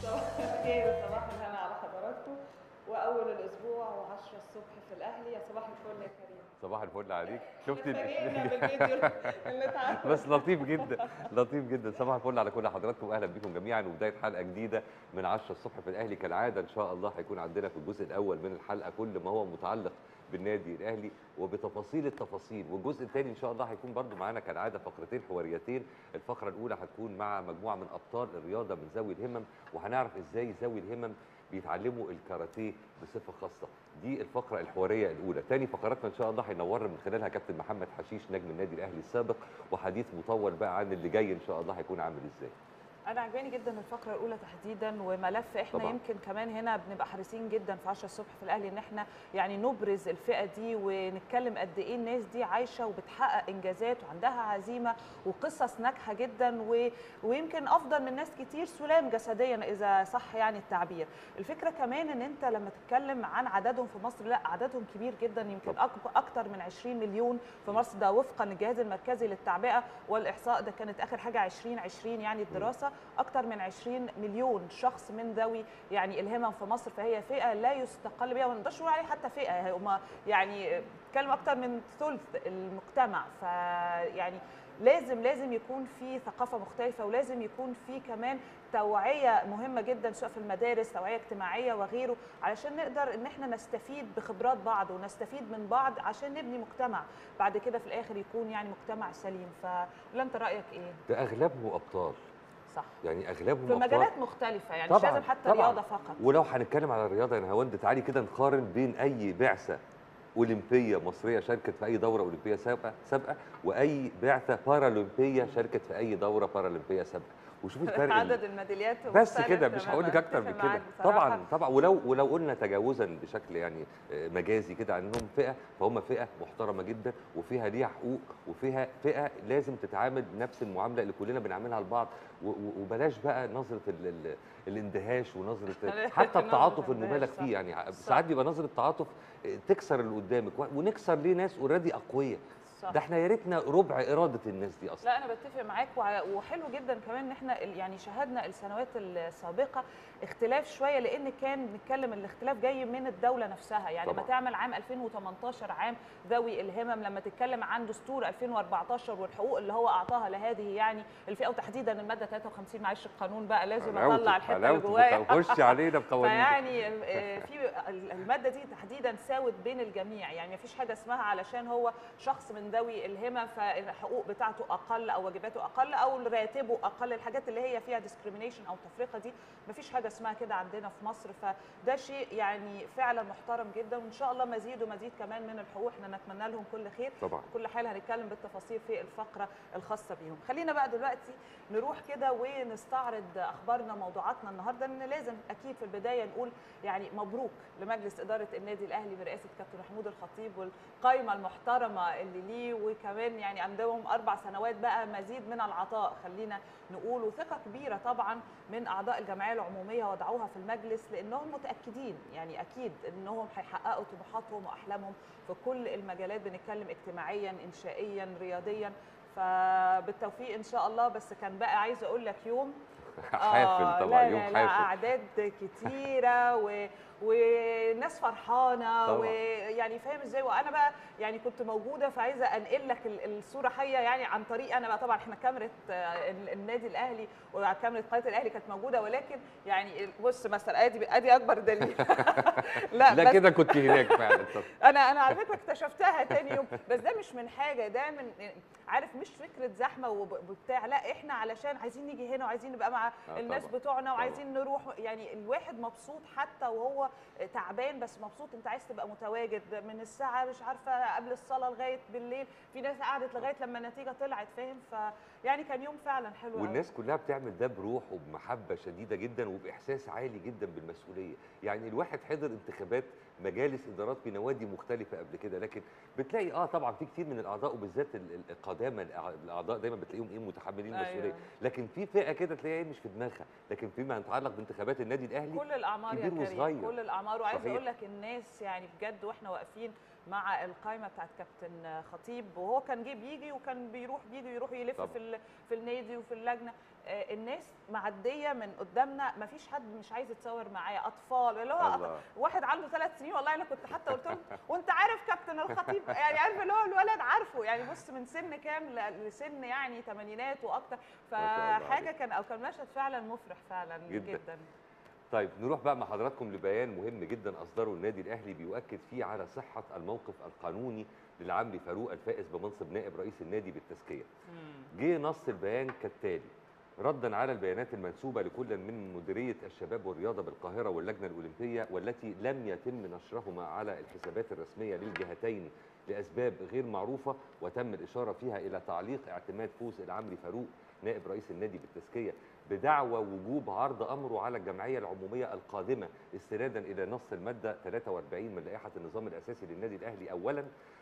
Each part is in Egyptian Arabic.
خير صباح الهنا على حضراتكم واول الاسبوع و10 الصبح في الاهلي يا صباح الفل يا كريم صباح الفل عليك شفت اتفاجئنا ال- بالفيديو اللي اتعمل بس لطيف جدا لطيف جدا صباح الفل على كل حضراتكم واهلا بكم جميعا وبدايه حلقه جديده من 10 الصبح في الاهلي كالعاده ان شاء الله هيكون عندنا في الجزء الاول من الحلقه كل ما هو متعلق بالنادي الاهلي وبتفاصيل التفاصيل والجزء الثاني ان شاء الله هيكون برضو معانا كالعاده فقرتين حواريتين الفقره الاولى هتكون مع مجموعه من ابطال الرياضه من ذوي الهمم وهنعرف ازاي ذوي الهمم بيتعلموا الكاراتيه بصفه خاصه دي الفقره الحواريه الاولى تاني فقراتنا ان شاء الله هينورنا من خلالها كابتن محمد حشيش نجم النادي الاهلي السابق وحديث مطول بقى عن اللي جاي ان شاء الله هيكون عامل ازاي انا عجباني جدا الفقره الاولى تحديدا وملف احنا طبعاً. يمكن كمان هنا بنبقى حريصين جدا في 10 الصبح في الاهلي ان احنا يعني نبرز الفئه دي ونتكلم قد ايه الناس دي عايشه وبتحقق انجازات وعندها عزيمه وقصص ناجحه جدا و... ويمكن افضل من ناس كتير سلام جسديا اذا صح يعني التعبير الفكره كمان ان انت لما تتكلم عن عددهم في مصر لا عددهم كبير جدا يمكن طبعاً. أك- اكتر من 20 مليون في مصر ده وفقا للجهاز المركزي للتعبئه والاحصاء ده كانت اخر حاجه 2020 يعني الدراسه اكتر من 20 مليون شخص من ذوي يعني الهمم في مصر فهي فئه لا يستقل بها وما نقدرش نقول عليها حتى فئه هم يعني بتتكلم اكتر من ثلث المجتمع فيعني لازم لازم يكون في ثقافه مختلفه ولازم يكون في كمان توعيه مهمه جدا سواء في المدارس توعيه اجتماعيه وغيره علشان نقدر ان احنا نستفيد بخبرات بعض ونستفيد من بعض عشان نبني مجتمع بعد كده في الاخر يكون يعني مجتمع سليم فلا انت رايك ايه ده اغلبهم ابطال صح يعني اغلبهم في أبطال. مجالات مختلفه يعني مش طبعاً، لازم حتى طبعاً. رياضه فقط ولو هنتكلم على الرياضه يا نهاوند تعالي كده نقارن بين اي بعثه اولمبيه مصريه شاركت في اي دوره اولمبيه سابقه سابقه واي بعثه بارالمبيه شاركت في اي دوره بارالمبيه سابقه وشوفي الفرق ال- عدد الميداليات بس مختلف كده مش تماماً. هقول لك اكتر من أتفق كده معاك بصراحة. طبعا طبعا ولو ولو قلنا تجاوزا بشكل يعني آه، مجازي كده عن انهم فئه فهم فئه محترمه جدا وفيها ليها حقوق وفيها فئه لازم تتعامل نفس المعامله اللي كلنا بنعملها لبعض و- و- وبلاش بقى نظره ال ال الاندهاش ونظره حتى نظرة التعاطف الاندهاش، المبالغ صح. فيه يعني صح. ساعات بيبقى نظره تعاطف آه، تكسر اللي قدامك و- ونكسر ليه ناس اوريدي اقوياء صح. ده احنا يا ريتنا ربع اراده الناس دي اصلا لا انا بتفق معاك وع- وحلو جدا كمان ان احنا ال- يعني شاهدنا السنوات السابقه اختلاف شويه لان كان بنتكلم الاختلاف جاي من الدوله نفسها يعني لما طبعاً. تعمل عام 2018 عام ذوي الهمم لما تتكلم عن دستور 2014 والحقوق اللي هو اعطاها لهذه يعني الفئه وتحديدا الماده 53 معلش القانون بقى لازم حلاوته- اطلع الحته اللي حلاوته جوايا خش علينا بقوانين فيعني آه، في الماده دي تحديدا ساوت بين الجميع يعني مفيش حاجه اسمها علشان هو شخص من ذوي الهمم فالحقوق بتاعته اقل او واجباته اقل او راتبه اقل الحاجات اللي هي فيها ديسكريميشن او تفرقه دي مفيش حاجه اسمها كده عندنا في مصر فده شيء يعني فعلا محترم جدا وان شاء الله مزيد ومزيد كمان من الحقوق احنا نتمنى لهم كل خير طبعا كل حال هنتكلم بالتفاصيل في الفقره الخاصه بيهم خلينا بقى دلوقتي نروح كده ونستعرض اخبارنا موضوعاتنا النهارده ان لازم اكيد في البدايه نقول يعني مبروك لمجلس اداره النادي الاهلي برئاسه كابتن محمود الخطيب والقائمه المحترمه اللي ليه وكمان يعني عندهم اربع سنوات بقى مزيد من العطاء خلينا نقول وثقه كبيره طبعا من اعضاء الجمعيه العموميه وضعوها في المجلس لانهم متاكدين يعني اكيد انهم هيحققوا طموحاتهم واحلامهم في كل المجالات بنتكلم اجتماعيا انشائيا رياضيا فبالتوفيق ان شاء الله بس كان بقى عايزه اقول لك يوم حافل طبعا لا يوم لا لا حافل اعداد كتيره و... وناس فرحانه طبعاً. ويعني فاهم ازاي وانا بقى يعني كنت موجوده فعايزه انقل لك ال- الصوره حيه يعني عن طريق انا بقى طبعا احنا كاميرا آه، ال- النادي الاهلي وكاميرا قناه الاهلي كانت موجوده ولكن يعني بص مثلا ادي ادي اكبر دليل لا, لا بس كده كنت هناك فعلا طب انا انا على فكره اكتشفتها تاني يوم بس ده مش من حاجه ده من عارف مش فكره زحمه وب- وبتاع لا احنا علشان عايزين نيجي هنا وعايزين نبقى مع آه الناس طبعاً. بتوعنا وعايزين نروح يعني الواحد مبسوط حتى وهو تعبان بس مبسوط انت عايز تبقى متواجد من الساعه مش عارفه قبل الصلاه لغايه بالليل في ناس قعدت لغايه لما النتيجه طلعت فاهم فيعني كان يوم فعلا حلو قوي. والناس كلها بتعمل ده بروح وبمحبه شديده جدا وباحساس عالي جدا بالمسؤوليه يعني الواحد حضر انتخابات مجالس ادارات في نوادي مختلفه قبل كده لكن بتلاقي اه طبعا في كتير من الاعضاء وبالذات ال- ال- القدامى الأع- الاعضاء دايما بتلاقيهم ايه متحملين أيوة. المسؤوليه لكن في فئه كده تلاقيها إيه مش في دماغها لكن فيما يتعلق بانتخابات النادي الاهلي كل الاعمار يا كبير كريم وصغير. كل الاعمار وعايزه صحيح. اقول لك الناس يعني بجد واحنا واقفين مع القائمه بتاعت كابتن خطيب وهو كان جه بيجي وكان بيروح بيجي يروح يلف طبعا. في ال- في النادي وفي اللجنه آه، الناس معديه من قدامنا ما فيش حد مش عايز يتصور معايا اطفال اللي هو الله. واحد عنده ثلاث سنين والله انا كنت حتى قلت له وانت عارف كابتن الخطيب يعني عارف اللي هو الولد عارفه يعني بص من سن كام ل- لسن يعني ثمانينات واكتر شاء الله فحاجه عليك. كان او كان مشهد فعلا مفرح فعلا جداً. جدا, جدا. طيب نروح بقى مع حضراتكم لبيان مهم جدا اصدره النادي الاهلي بيؤكد فيه على صحه الموقف القانوني للعمري فاروق الفائز بمنصب نائب رئيس النادي بالتزكيه. جه نص البيان كالتالي ردا على البيانات المنسوبه لكل من مديريه الشباب والرياضه بالقاهره واللجنه الاولمبيه والتي لم يتم نشرهما على الحسابات الرسميه للجهتين لاسباب غير معروفه وتم الاشاره فيها الى تعليق اعتماد فوز العمري فاروق نائب رئيس النادي بالتزكيه بدعوى وجوب عرض امره على الجمعيه العموميه القادمه استنادا الى نص الماده 43 من لائحه النظام الاساسي للنادي الاهلي اولا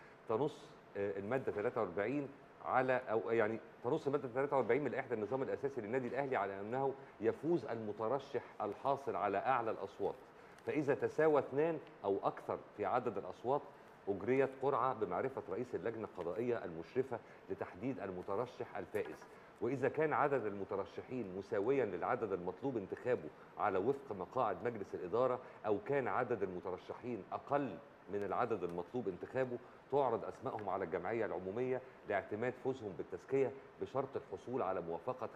تنص آه، الماده 43 على او يعني تنص الماده 43 من لائحه النظام الاساسي للنادي الاهلي على انه يفوز المترشح الحاصل على اعلى الاصوات فاذا تساوى اثنان او اكثر في عدد الاصوات اجريت قرعه بمعرفه رئيس اللجنه القضائيه المشرفه لتحديد المترشح الفائز واذا كان عدد المترشحين مساويا للعدد المطلوب انتخابه على وفق مقاعد مجلس الاداره او كان عدد المترشحين اقل من العدد المطلوب انتخابه تعرض اسمائهم على الجمعيه العموميه لاعتماد فوزهم بالتزكيه بشرط الحصول على موافقه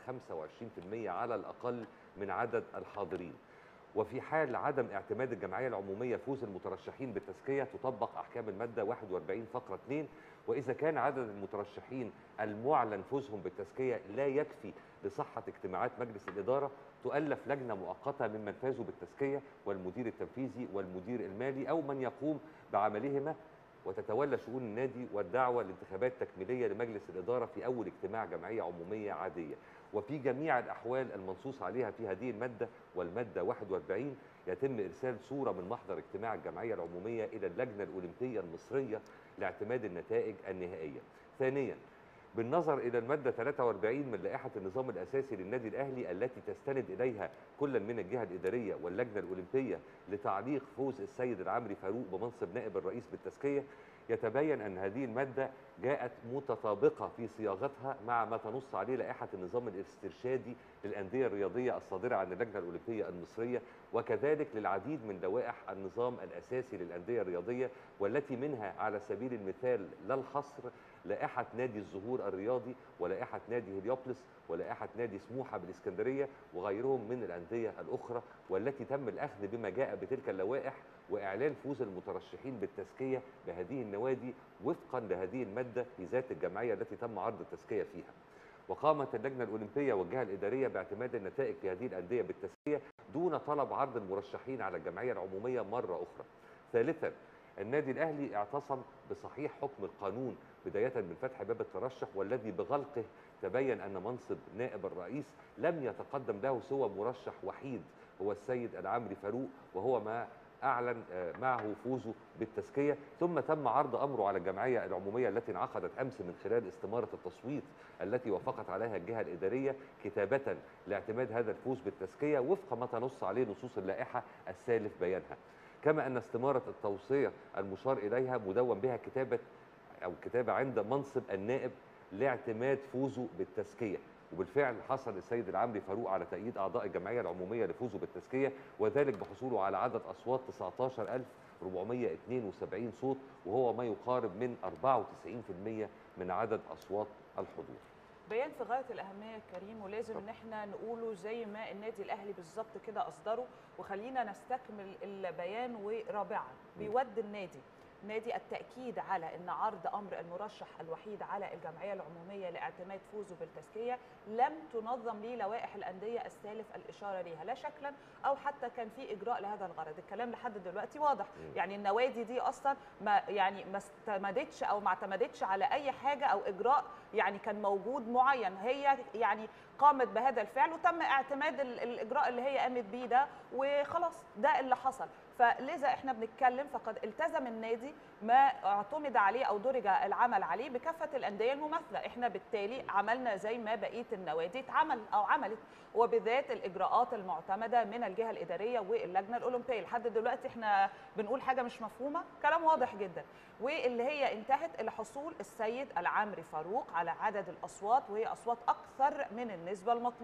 25% على الاقل من عدد الحاضرين وفي حال عدم اعتماد الجمعيه العموميه فوز المترشحين بالتزكيه تطبق احكام الماده 41 فقره 2 واذا كان عدد المترشحين المعلن فوزهم بالتزكيه لا يكفي لصحه اجتماعات مجلس الاداره تؤلف لجنه مؤقته ممن فازوا بالتزكيه والمدير التنفيذي والمدير المالي او من يقوم بعملهما وتتولى شؤون النادي والدعوه لانتخابات تكميليه لمجلس الاداره في اول اجتماع جمعيه عموميه عاديه وفي جميع الاحوال المنصوص عليها في هذه الماده والماده 41 يتم ارسال صوره من محضر اجتماع الجمعيه العموميه الى اللجنه الاولمبيه المصريه لاعتماد النتائج النهائيه. ثانيا بالنظر الى الماده 43 من لائحه النظام الاساسي للنادي الاهلي التي تستند اليها كل من الجهه الاداريه واللجنه الاولمبيه لتعليق فوز السيد العمري فاروق بمنصب نائب الرئيس بالتزكيه يتبين ان هذه الماده جاءت متطابقه في صياغتها مع ما تنص عليه لائحه النظام الاسترشادي للانديه الرياضيه الصادره عن اللجنه الاولمبيه المصريه وكذلك للعديد من لوائح النظام الاساسي للانديه الرياضيه والتي منها على سبيل المثال لا الحصر لائحه نادي الزهور الرياضي ولائحه نادي هليوبلس ولائحه نادي سموحه بالاسكندريه وغيرهم من الانديه الاخرى والتي تم الاخذ بما جاء بتلك اللوائح واعلان فوز المترشحين بالتزكيه بهذه النوادي وفقا لهذه الماده في ذات الجمعيه التي تم عرض التزكيه فيها. وقامت اللجنه الاولمبيه والجهه الاداريه باعتماد النتائج في هذه الانديه بالتزكيه دون طلب عرض المرشحين على الجمعيه العموميه مره اخرى. ثالثا النادي الاهلي اعتصم بصحيح حكم القانون بدايه من فتح باب الترشح والذي بغلقه تبين ان منصب نائب الرئيس لم يتقدم له سوى مرشح وحيد هو السيد العمري فاروق وهو ما اعلن آه، معه فوزه بالتزكيه ثم تم عرض امره على الجمعيه العموميه التي انعقدت امس من خلال استماره التصويت التي وافقت عليها الجهه الاداريه كتابه لاعتماد هذا الفوز بالتزكيه وفق ما تنص عليه نصوص اللائحه السالف بيانها كما ان استماره التوصيه المشار اليها مدون بها كتابه او كتابه عند منصب النائب لاعتماد فوزه بالتزكيه وبالفعل حصل السيد العمري فاروق على تأييد أعضاء الجمعية العمومية لفوزه بالتزكية وذلك بحصوله على عدد أصوات 19472 صوت وهو ما يقارب من 94% من عدد أصوات الحضور بيان في غايه الاهميه يا كريم ولازم ان احنا نقوله زي ما النادي الاهلي بالظبط كده اصدره وخلينا نستكمل البيان ورابعا بيود النادي نادي التأكيد على أن عرض أمر المرشح الوحيد على الجمعية العمومية لاعتماد فوزه بالتزكية لم تنظم ليه لوائح الأندية السالف الإشارة ليها لا شكلا أو حتى كان في إجراء لهذا الغرض الكلام لحد دلوقتي واضح يعني النوادي دي أصلا ما يعني ما استمدتش أو ما اعتمدتش على أي حاجة أو إجراء يعني كان موجود معين هي يعني قامت بهذا الفعل وتم اعتماد ال- الإجراء اللي هي قامت بيه ده وخلاص ده اللي حصل فلذا احنا بنتكلم فقد التزم النادي ما اعتمد عليه او درج العمل عليه بكافه الانديه المماثله احنا بالتالي عملنا زي ما بقيه النوادي اتعمل او عملت وبذات الاجراءات المعتمده من الجهه الاداريه واللجنه الاولمبيه لحد دلوقتي احنا بنقول حاجه مش مفهومه كلام واضح جدا واللي هي انتهت الى حصول السيد العمري فاروق على عدد الاصوات وهي اصوات اكثر من النسبه المطلوب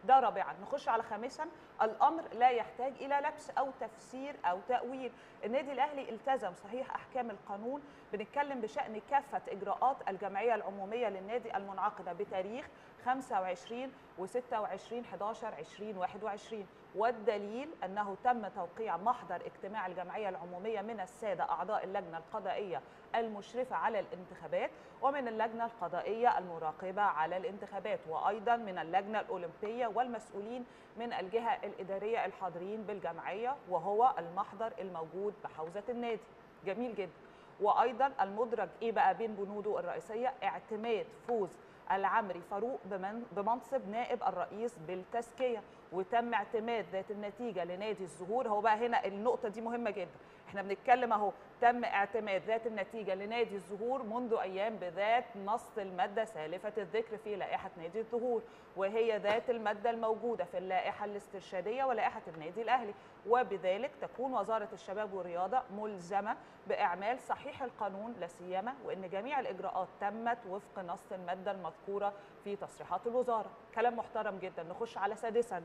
ده رابعا نخش على خامسا الامر لا يحتاج الى لبس او تفسير او تاويل النادي الاهلي التزم صحيح احكام القانون بنتكلم بشان كافه اجراءات الجمعيه العموميه للنادي المنعقده بتاريخ 25 و26 11 2021 والدليل انه تم توقيع محضر اجتماع الجمعيه العموميه من الساده اعضاء اللجنه القضائيه المشرفه على الانتخابات ومن اللجنه القضائيه المراقبه على الانتخابات وايضا من اللجنه الاولمبيه والمسؤولين من الجهه الاداريه الحاضرين بالجمعيه وهو المحضر الموجود بحوزه النادي جميل جدا وايضا المدرج ايه بقى بين بنوده الرئيسيه اعتماد فوز العمري فاروق بمنصب نائب الرئيس بالتزكيه وتم اعتماد ذات النتيجه لنادي الزهور هو بقى هنا النقطه دي مهمه جدا احنا بنتكلم اهو تم اعتماد ذات النتيجه لنادي الزهور منذ ايام بذات نص الماده سالفه الذكر في لائحه نادي الزهور وهي ذات الماده الموجوده في اللائحه الاسترشاديه ولائحه النادي الاهلي وبذلك تكون وزاره الشباب والرياضه ملزمه باعمال صحيح القانون لا سيما وان جميع الاجراءات تمت وفق نص الماده المذكوره في تصريحات الوزاره كلام محترم جدا نخش على سادسا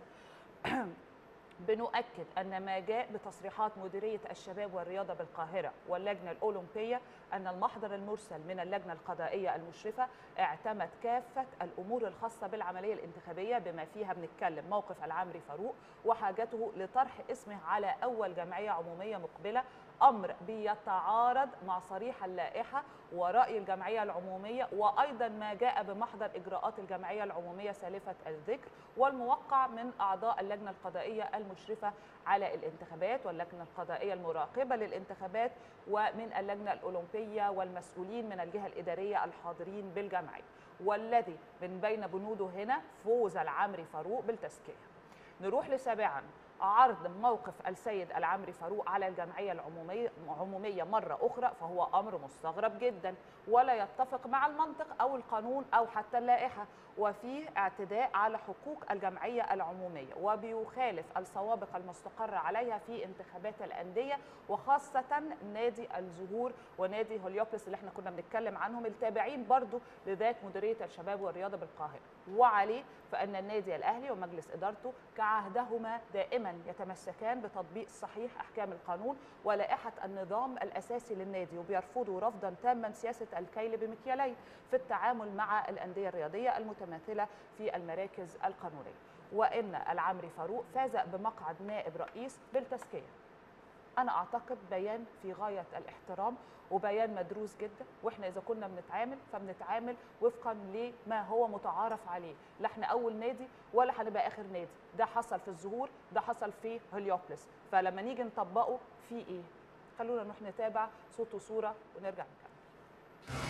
بنؤكد أن ما جاء بتصريحات مديرية الشباب والرياضة بالقاهرة واللجنة الأولمبية أن المحضر المرسل من اللجنة القضائية المشرفة اعتمد كافة الأمور الخاصة بالعملية الانتخابية بما فيها بنتكلم موقف العمري فاروق وحاجته لطرح اسمه على أول جمعية عمومية مقبلة امر بيتعارض مع صريح اللائحه وراي الجمعيه العموميه وايضا ما جاء بمحضر اجراءات الجمعيه العموميه سالفه الذكر والموقع من اعضاء اللجنه القضائيه المشرفه على الانتخابات واللجنه القضائيه المراقبه للانتخابات ومن اللجنه الاولمبيه والمسؤولين من الجهه الاداريه الحاضرين بالجمعيه والذي من بين بنوده هنا فوز العمري فاروق بالتزكيه نروح لسابعا عرض موقف السيد العمري فاروق على الجمعية العمومية عمومية مرة أخرى فهو أمر مستغرب جدا ولا يتفق مع المنطق أو القانون أو حتى اللائحة وفيه اعتداء على حقوق الجمعية العمومية وبيخالف السوابق المستقرة عليها في انتخابات الأندية وخاصة نادي الزهور ونادي هوليوبلس اللي احنا كنا بنتكلم عنهم التابعين برضو لذات مديرية الشباب والرياضة بالقاهرة وعليه فأن النادي الأهلي ومجلس إدارته كعهدهما دائما يتمسكان بتطبيق صحيح أحكام القانون ولائحة النظام الأساسي للنادي وبيرفضوا رفضا تاما سياسة الكيل بمكيالين في التعامل مع الأندية الرياضية المتماثلة في المراكز القانونية وإن العمري فاروق فاز بمقعد نائب رئيس بالتزكية انا اعتقد بيان في غايه الاحترام وبيان مدروس جدا واحنا اذا كنا بنتعامل فبنتعامل وفقا لما هو متعارف عليه لا احنا اول نادي ولا هنبقى اخر نادي ده حصل في الزهور ده حصل في هليوبلس فلما نيجي نطبقه في ايه خلونا نروح نتابع صوت وصوره ونرجع نكمل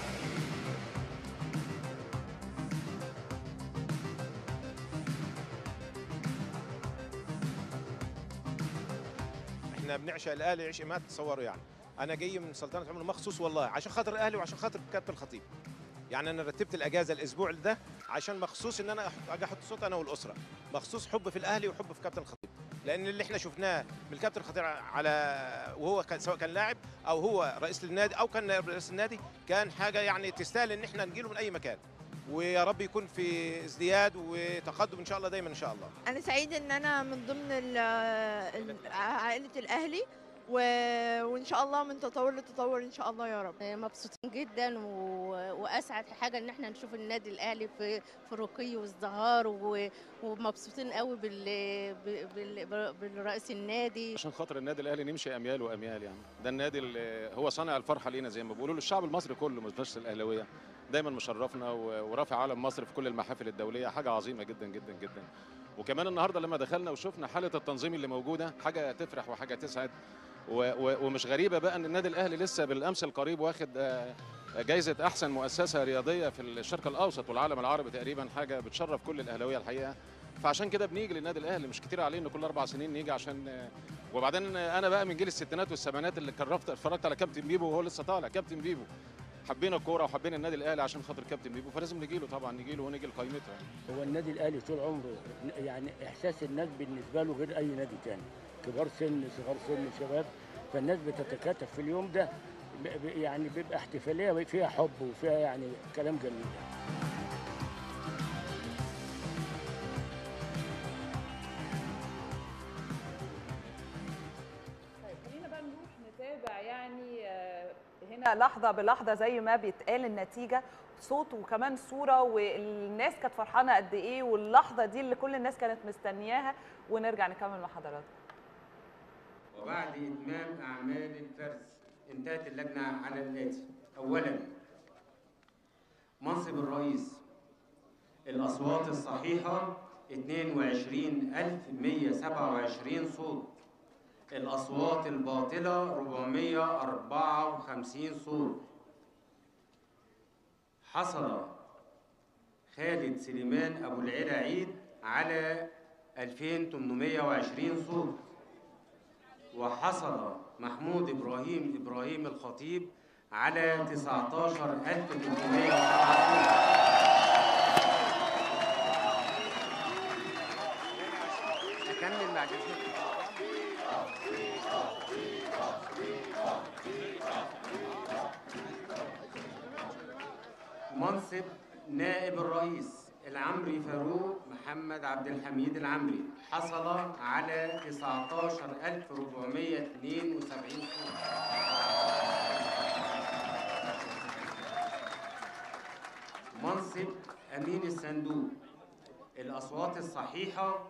احنا بنعشق الاهلي عشق ما تتصوروا يعني انا جاي من سلطنه عمان مخصوص والله عشان خاطر الاهلي وعشان خاطر كابتن الخطيب يعني انا رتبت الاجازه الاسبوع ده عشان مخصوص ان انا أحط- اجي احط صوت انا والاسره مخصوص حب في الاهلي وحب في كابتن الخطيب لان اللي احنا شفناه من الكابتن الخطيب على وهو كان سواء كان لاعب او هو رئيس للنادي او كان نائب رئيس النادي كان حاجه يعني تستاهل ان احنا نجيله من اي مكان ويا رب يكون في ازدياد وتقدم ان شاء الله دايما ان شاء الله انا سعيده ان انا من ضمن ال- ال- عائله الاهلي و... وان شاء الله من تطور لتطور ان شاء الله يا رب مبسوطين جدا و... واسعد حاجه ان احنا نشوف النادي الاهلي في في رقي وازدهار و... ومبسوطين قوي بال... بال... بال... بالرئيس النادي عشان خاطر النادي الاهلي نمشي اميال واميال يعني ده النادي اللي هو صانع الفرحه لينا زي ما بيقولوا للشعب المصري كله مش بس الاهلاويه دايما مشرفنا و- ورافع علم مصر في كل المحافل الدوليه حاجه عظيمه جدا جدا جدا وكمان النهارده لما دخلنا وشفنا حاله التنظيم اللي موجوده حاجه تفرح وحاجه تسعد و و ومش غريبه بقى ان النادي الاهلي لسه بالامس القريب واخد آه، جايزه احسن مؤسسه رياضيه في الشرق الاوسط والعالم العربي تقريبا حاجه بتشرف كل الاهلاويه الحقيقه فعشان كده بنيجي للنادي الاهلي مش كتير عليه ان كل اربع سنين نيجي عشان آه، وبعدين انا بقى من جيل الستينات والسبعينات اللي كرفت اتفرجت على كابتن بيبو وهو لسه طالع كابتن بيبو حبينا الكوره وحبينا النادي الاهلي عشان خاطر كابتن بيبو فلازم نجي له طبعا نجي له ونجي لقائمته يعني. هو النادي الاهلي طول عمره يعني احساس الناس بالنسبه له غير اي نادي تاني كبار سن صغار سن شباب فالناس بتتكاتف في اليوم ده ب- ب- يعني بيبقى احتفاليه فيها حب وفيها يعني كلام جميل لحظه بلحظه زي ما بيتقال النتيجه صوت وكمان صوره والناس كانت فرحانه قد ايه واللحظه دي اللي كل الناس كانت مستنياها ونرجع نكمل مع حضراتكم وبعد إتمام أعمال الفرز انتهت اللجنة على الآتي أولا منصب الرئيس الأصوات الصحيحة 22127 صوت الأصوات الباطلة 454 صوت حصل خالد سليمان أبو العلا عيد على 2820 صوت وحصل محمود إبراهيم إبراهيم الخطيب على 19307 أكمل بعد إذنك منصب نائب الرئيس العمري فاروق محمد عبد الحميد العمري حصل على 19472 صوت منصب أمين الصندوق الأصوات الصحيحة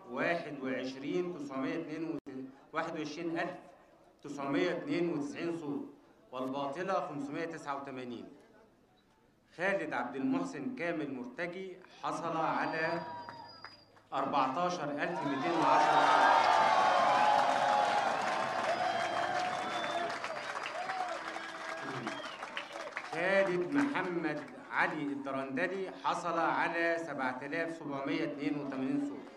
21992 صوت والباطلة 589 خالد عبد المحسن كامل مرتجي حصل على 14210 خالد محمد علي الدرندلي حصل على 7782 صوت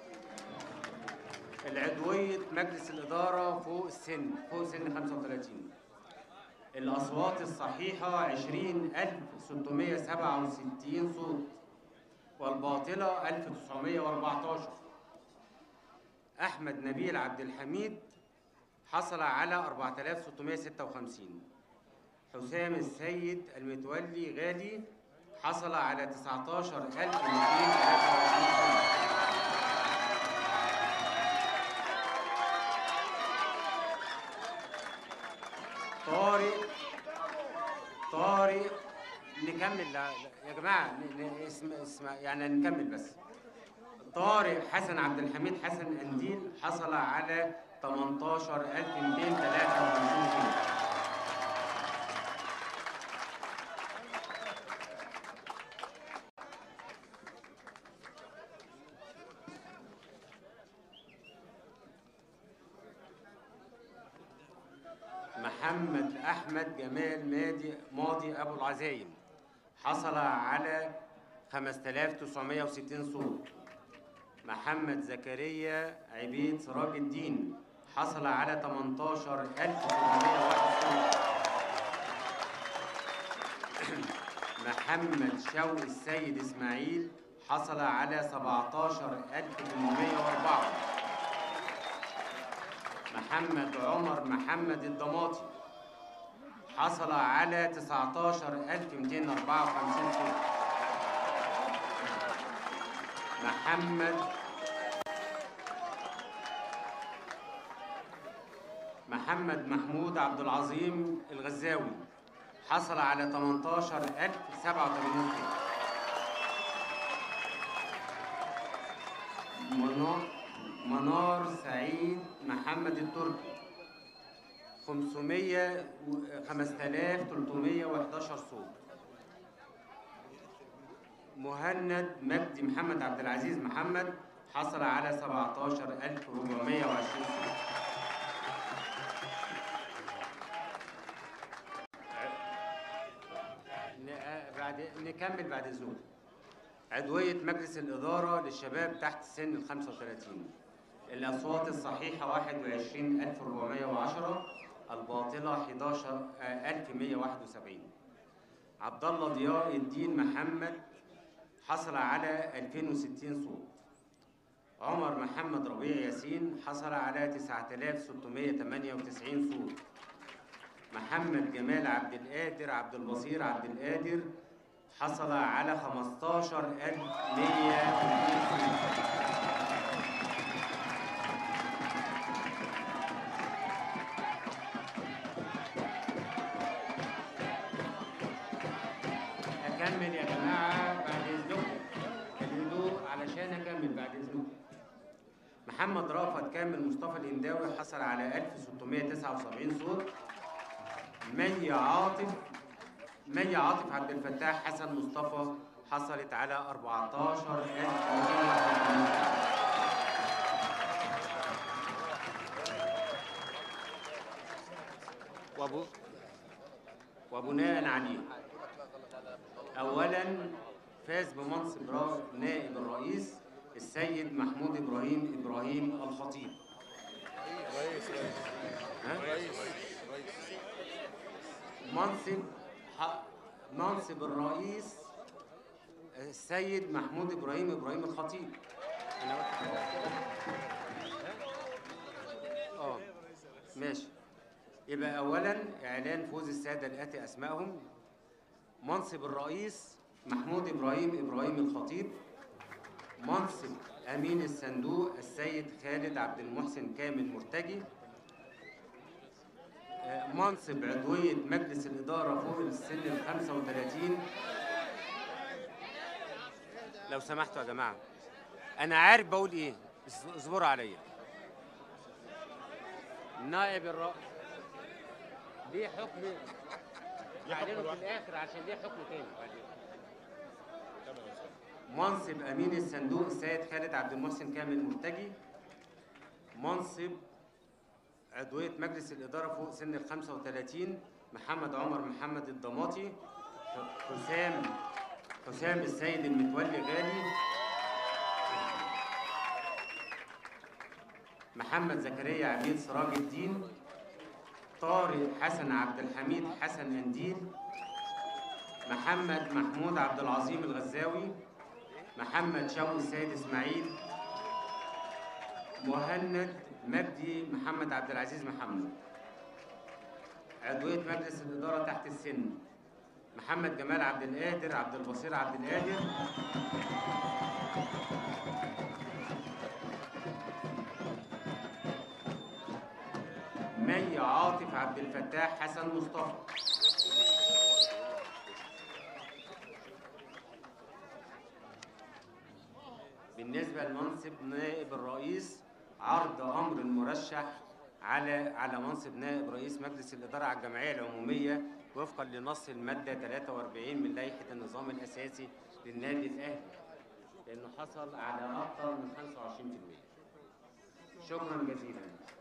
العضوية مجلس الإدارة فوق السن فوق سن 35 الأصوات الصحيحة 20667 صوت والباطلة 1914 أحمد نبيل عبد الحميد حصل على 4656 حسام السيد المتولي غالي حصل على 19223 صوت طارق طارق نكمل لا لا، يا جماعه ن- ن- اسم اسم يعني نكمل بس طارق حسن عبد الحميد حسن قنديل حصل على 18253 صوت محمد احمد جمال مادي ماضي ابو العزايم حصل على 5960 صوت محمد زكريا عبيد سراج الدين حصل على 18701 صوت محمد شوقي السيد اسماعيل حصل على 17804 محمد عمر محمد الضماطي حصل على 19254 صوت محمد محمد محمود عبد العظيم الغزاوي حصل على 18087 صوت منار منار سعيد محمد التركي 500 و- 5311 صوت مهند مجدي محمد عبد العزيز محمد حصل على 17420 صوت ن- بعد نكمل بعد الزول عضوية مجلس الإدارة للشباب تحت سن ال 35 الأصوات الصحيحة 21410 الباطلة 11171 عبد الله ضياء الدين محمد حصل على 2060 صوت عمر محمد ربيع ياسين حصل على 9698 صوت محمد جمال عبد القادر عبد البصير عبد القادر حصل على 15102 صوت اكمل يا جماعه بعد اذنكم خليدوا علشان اكمل بعد اذنكم محمد رافت كامل مصطفى الهنداوي حصل على 1679 صوت مي عاطف مي عاطف عبد الفتاح حسن مصطفى حصلت على 14251 وبو وبناء عليه اولا فاز بمنصب را- نائب الرئيس السيد محمود ابراهيم ابراهيم الخطيب ها؟ منصب ح- منصب الرئيس السيد محمود ابراهيم ابراهيم الخطيب أنا قلت كده. اه ماشي يبقى اولا اعلان فوز الساده الاتي اسمائهم منصب الرئيس محمود ابراهيم ابراهيم الخطيب منصب امين الصندوق السيد خالد عبد المحسن كامل مرتجي آه، منصب عضوية مجلس الإدارة فوق السن ال 35 لو سمحتوا يا جماعة أنا عارف بقول إيه بس اصبروا عليا نائب الرئيس ليه حكم هعلنه في الآخر عشان ليه حكم تاني بعدين منصب أمين الصندوق السيد خالد عبد المحسن كامل مرتجي منصب عضوية مجلس الإدارة فوق سن ال 35 محمد عمر محمد الضماطي حسام حسام السيد المتولي غالي محمد زكريا عبيد سراج الدين طارق حسن عبد الحميد حسن انديل محمد محمود عبد العظيم الغزاوي محمد شوقي السيد اسماعيل مهند مجدي محمد عبد العزيز محمد عضوية مجلس الإدارة تحت السن محمد جمال عبد القادر عبد البصير عبد القادر مي عاطف عبد الفتاح حسن مصطفى بالنسبة لمنصب نائب الرئيس عرض أمر المرشح على على منصب نائب رئيس مجلس الإدارة على الجمعية العمومية وفقا لنص المادة 43 من لائحة النظام الأساسي للنادي الأهلي لأنه حصل على أكثر من 25% شكرا جزيلا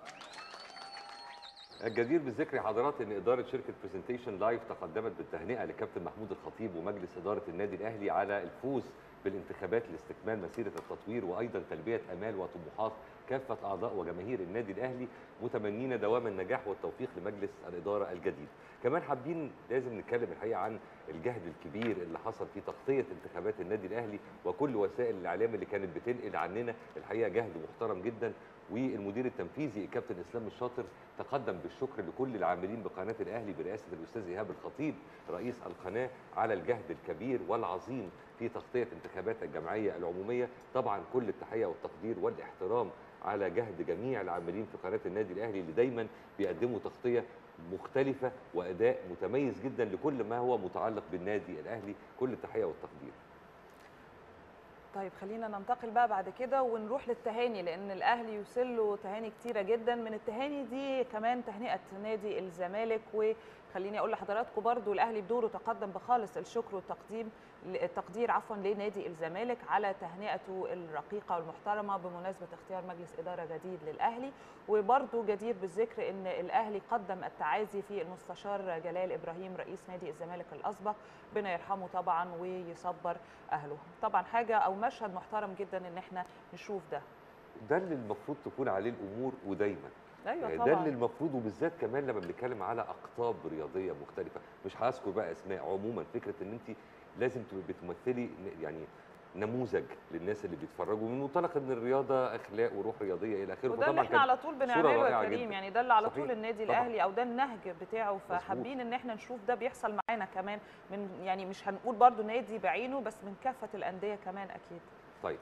الجدير بالذكر يا حضرات ان اداره شركه برزنتيشن لايف تقدمت بالتهنئه لكابتن محمود الخطيب ومجلس اداره النادي الاهلي على الفوز بالانتخابات لاستكمال مسيره التطوير وايضا تلبيه امال وطموحات كافه اعضاء وجماهير النادي الاهلي متمنين دوام النجاح والتوفيق لمجلس الاداره الجديد. كمان حابين لازم نتكلم الحقيقه عن الجهد الكبير اللي حصل في تغطيه انتخابات النادي الاهلي وكل وسائل الاعلام اللي كانت بتنقل عننا الحقيقه جهد محترم جدا والمدير التنفيذي الكابتن اسلام الشاطر تقدم بالشكر لكل العاملين بقناه الاهلي برئاسه الاستاذ ايهاب الخطيب رئيس القناه على الجهد الكبير والعظيم في تغطيه انتخابات الجمعيه العموميه طبعا كل التحيه والتقدير والاحترام على جهد جميع العاملين في قناه النادي الاهلي اللي دايما بيقدموا تغطيه مختلفه واداء متميز جدا لكل ما هو متعلق بالنادي الاهلي كل التحيه والتقدير طيب خلينا ننتقل بقى بعد كده ونروح للتهاني لان الاهلي يوصل له تهاني كتيره جدا من التهاني دي كمان تهنئه نادي الزمالك وخليني اقول لحضراتكم برضو الاهلي بدوره تقدم بخالص الشكر والتقديم التقدير عفوا لنادي الزمالك على تهنئته الرقيقه والمحترمه بمناسبه اختيار مجلس اداره جديد للاهلي وبرضو جدير بالذكر ان الاهلي قدم التعازي في المستشار جلال ابراهيم رئيس نادي الزمالك الاسبق ربنا يرحمه طبعا ويصبر اهله طبعا حاجه او مشهد محترم جدا ان احنا نشوف ده ده اللي المفروض تكون عليه الامور ودايما ايوه ده طبعا اللي المفروض وبالذات كمان لما بنتكلم على اقطاب رياضيه مختلفه مش هذكر بقى اسماء عموما فكره ان انت لازم تبقي بتمثلي ن- يعني نموذج للناس اللي بيتفرجوا من منطلق ان الرياضه اخلاق وروح رياضيه الى اخره وده اللي احنا كانت على طول صورة بنعمله يا رائعة كريم جداً. يعني ده اللي على صحيح. طول النادي طبعاً. الاهلي او ده النهج بتاعه فحابين ان احنا نشوف ده بيحصل معانا كمان من يعني مش هنقول برضو نادي بعينه بس من كافه الانديه كمان اكيد طيب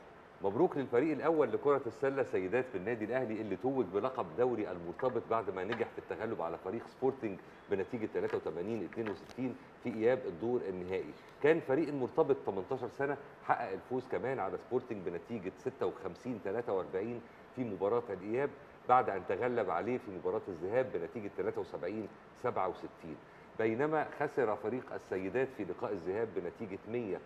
مبروك للفريق الاول لكره السله سيدات في النادي الاهلي اللي توج بلقب دوري المرتبط بعد ما نجح في التغلب على فريق سبورتنج بنتيجه 83 62 في اياب الدور النهائي كان فريق المرتبط 18 سنه حقق الفوز كمان على سبورتنج بنتيجه 56 43 في مباراه الاياب بعد ان تغلب عليه في مباراه الذهاب بنتيجه 73 67 بينما خسر فريق السيدات في لقاء الذهاب بنتيجه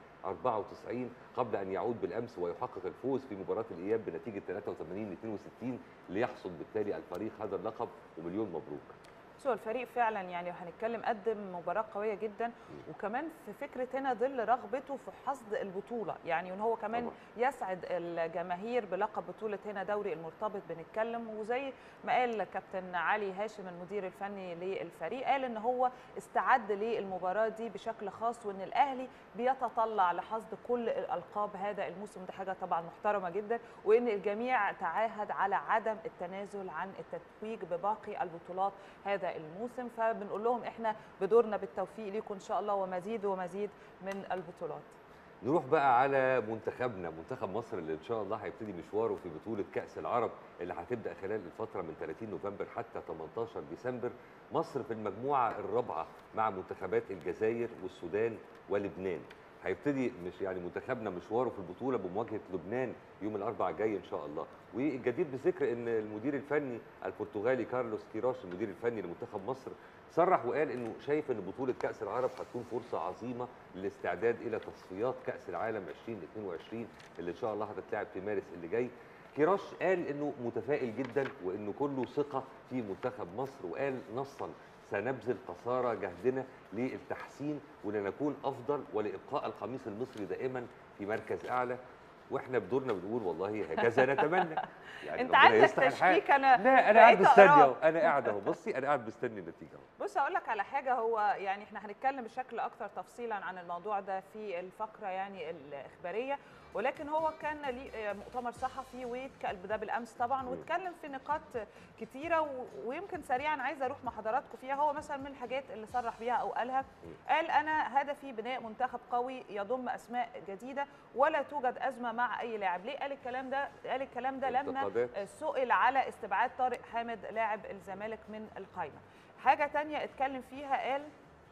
194 قبل ان يعود بالامس ويحقق الفوز في مباراه الاياب بنتيجه 83 62 ليحصد بالتالي الفريق هذا اللقب ومليون مبروك بس هو الفريق فعلا يعني هنتكلم قدم مباراه قويه جدا وكمان في فكره هنا ظل رغبته في حصد البطوله يعني ان هو كمان طبعا. يسعد الجماهير بلقب بطوله هنا دوري المرتبط بنتكلم وزي ما قال كابتن علي هاشم المدير الفني للفريق قال ان هو استعد للمباراه دي بشكل خاص وان الاهلي بيتطلع لحصد كل الالقاب هذا الموسم دي حاجه طبعا محترمه جدا وان الجميع تعاهد على عدم التنازل عن التتويج بباقي البطولات هذا الموسم فبنقول لهم احنا بدورنا بالتوفيق ليكم ان شاء الله ومزيد ومزيد من البطولات نروح بقى على منتخبنا منتخب مصر اللي ان شاء الله هيبتدي مشواره في بطوله كاس العرب اللي هتبدا خلال الفتره من 30 نوفمبر حتى 18 ديسمبر مصر في المجموعه الرابعه مع منتخبات الجزائر والسودان ولبنان هيبتدي مش يعني منتخبنا مشواره في البطوله بمواجهه لبنان يوم الاربعاء الجاي ان شاء الله والجدير بذكر ان المدير الفني البرتغالي كارلوس كيروش المدير الفني لمنتخب مصر صرح وقال انه شايف ان بطوله كاس العرب هتكون فرصه عظيمه للاستعداد الى تصفيات كاس العالم 2022 اللي ان شاء الله هتتلعب في مارس اللي جاي كيروش قال انه متفائل جدا وانه كله ثقه في منتخب مصر وقال نصا سنبذل قصارى جهدنا للتحسين ولنكون افضل ولابقاء القميص المصري دائما في مركز اعلى واحنا بدورنا بنقول والله هكذا نتمنى يعني انت ربنا عندك يصلح الحال. تشكيك انا لا انا قاعد بقيت مستني أقراه. اهو انا قاعد اهو بصي انا قاعد مستني النتيجه اهو بص هقول لك على حاجه هو يعني احنا هنتكلم بشكل اكثر تفصيلا عن الموضوع ده في الفقره يعني الاخباريه ولكن هو كان ليه مؤتمر صحفي واتكلم ده بالامس طبعا مم. واتكلم في نقاط كتيره و- ويمكن سريعا عايزه اروح مع حضراتكم فيها هو مثلا من الحاجات اللي صرح بيها او قالها قال انا هدفي بناء منتخب قوي يضم اسماء جديده ولا توجد ازمه مع اي لاعب ليه قال الكلام ده قال الكلام ده لما انتقادات. سئل على استبعاد طارق حامد لاعب الزمالك من القائمه حاجه تانية اتكلم فيها قال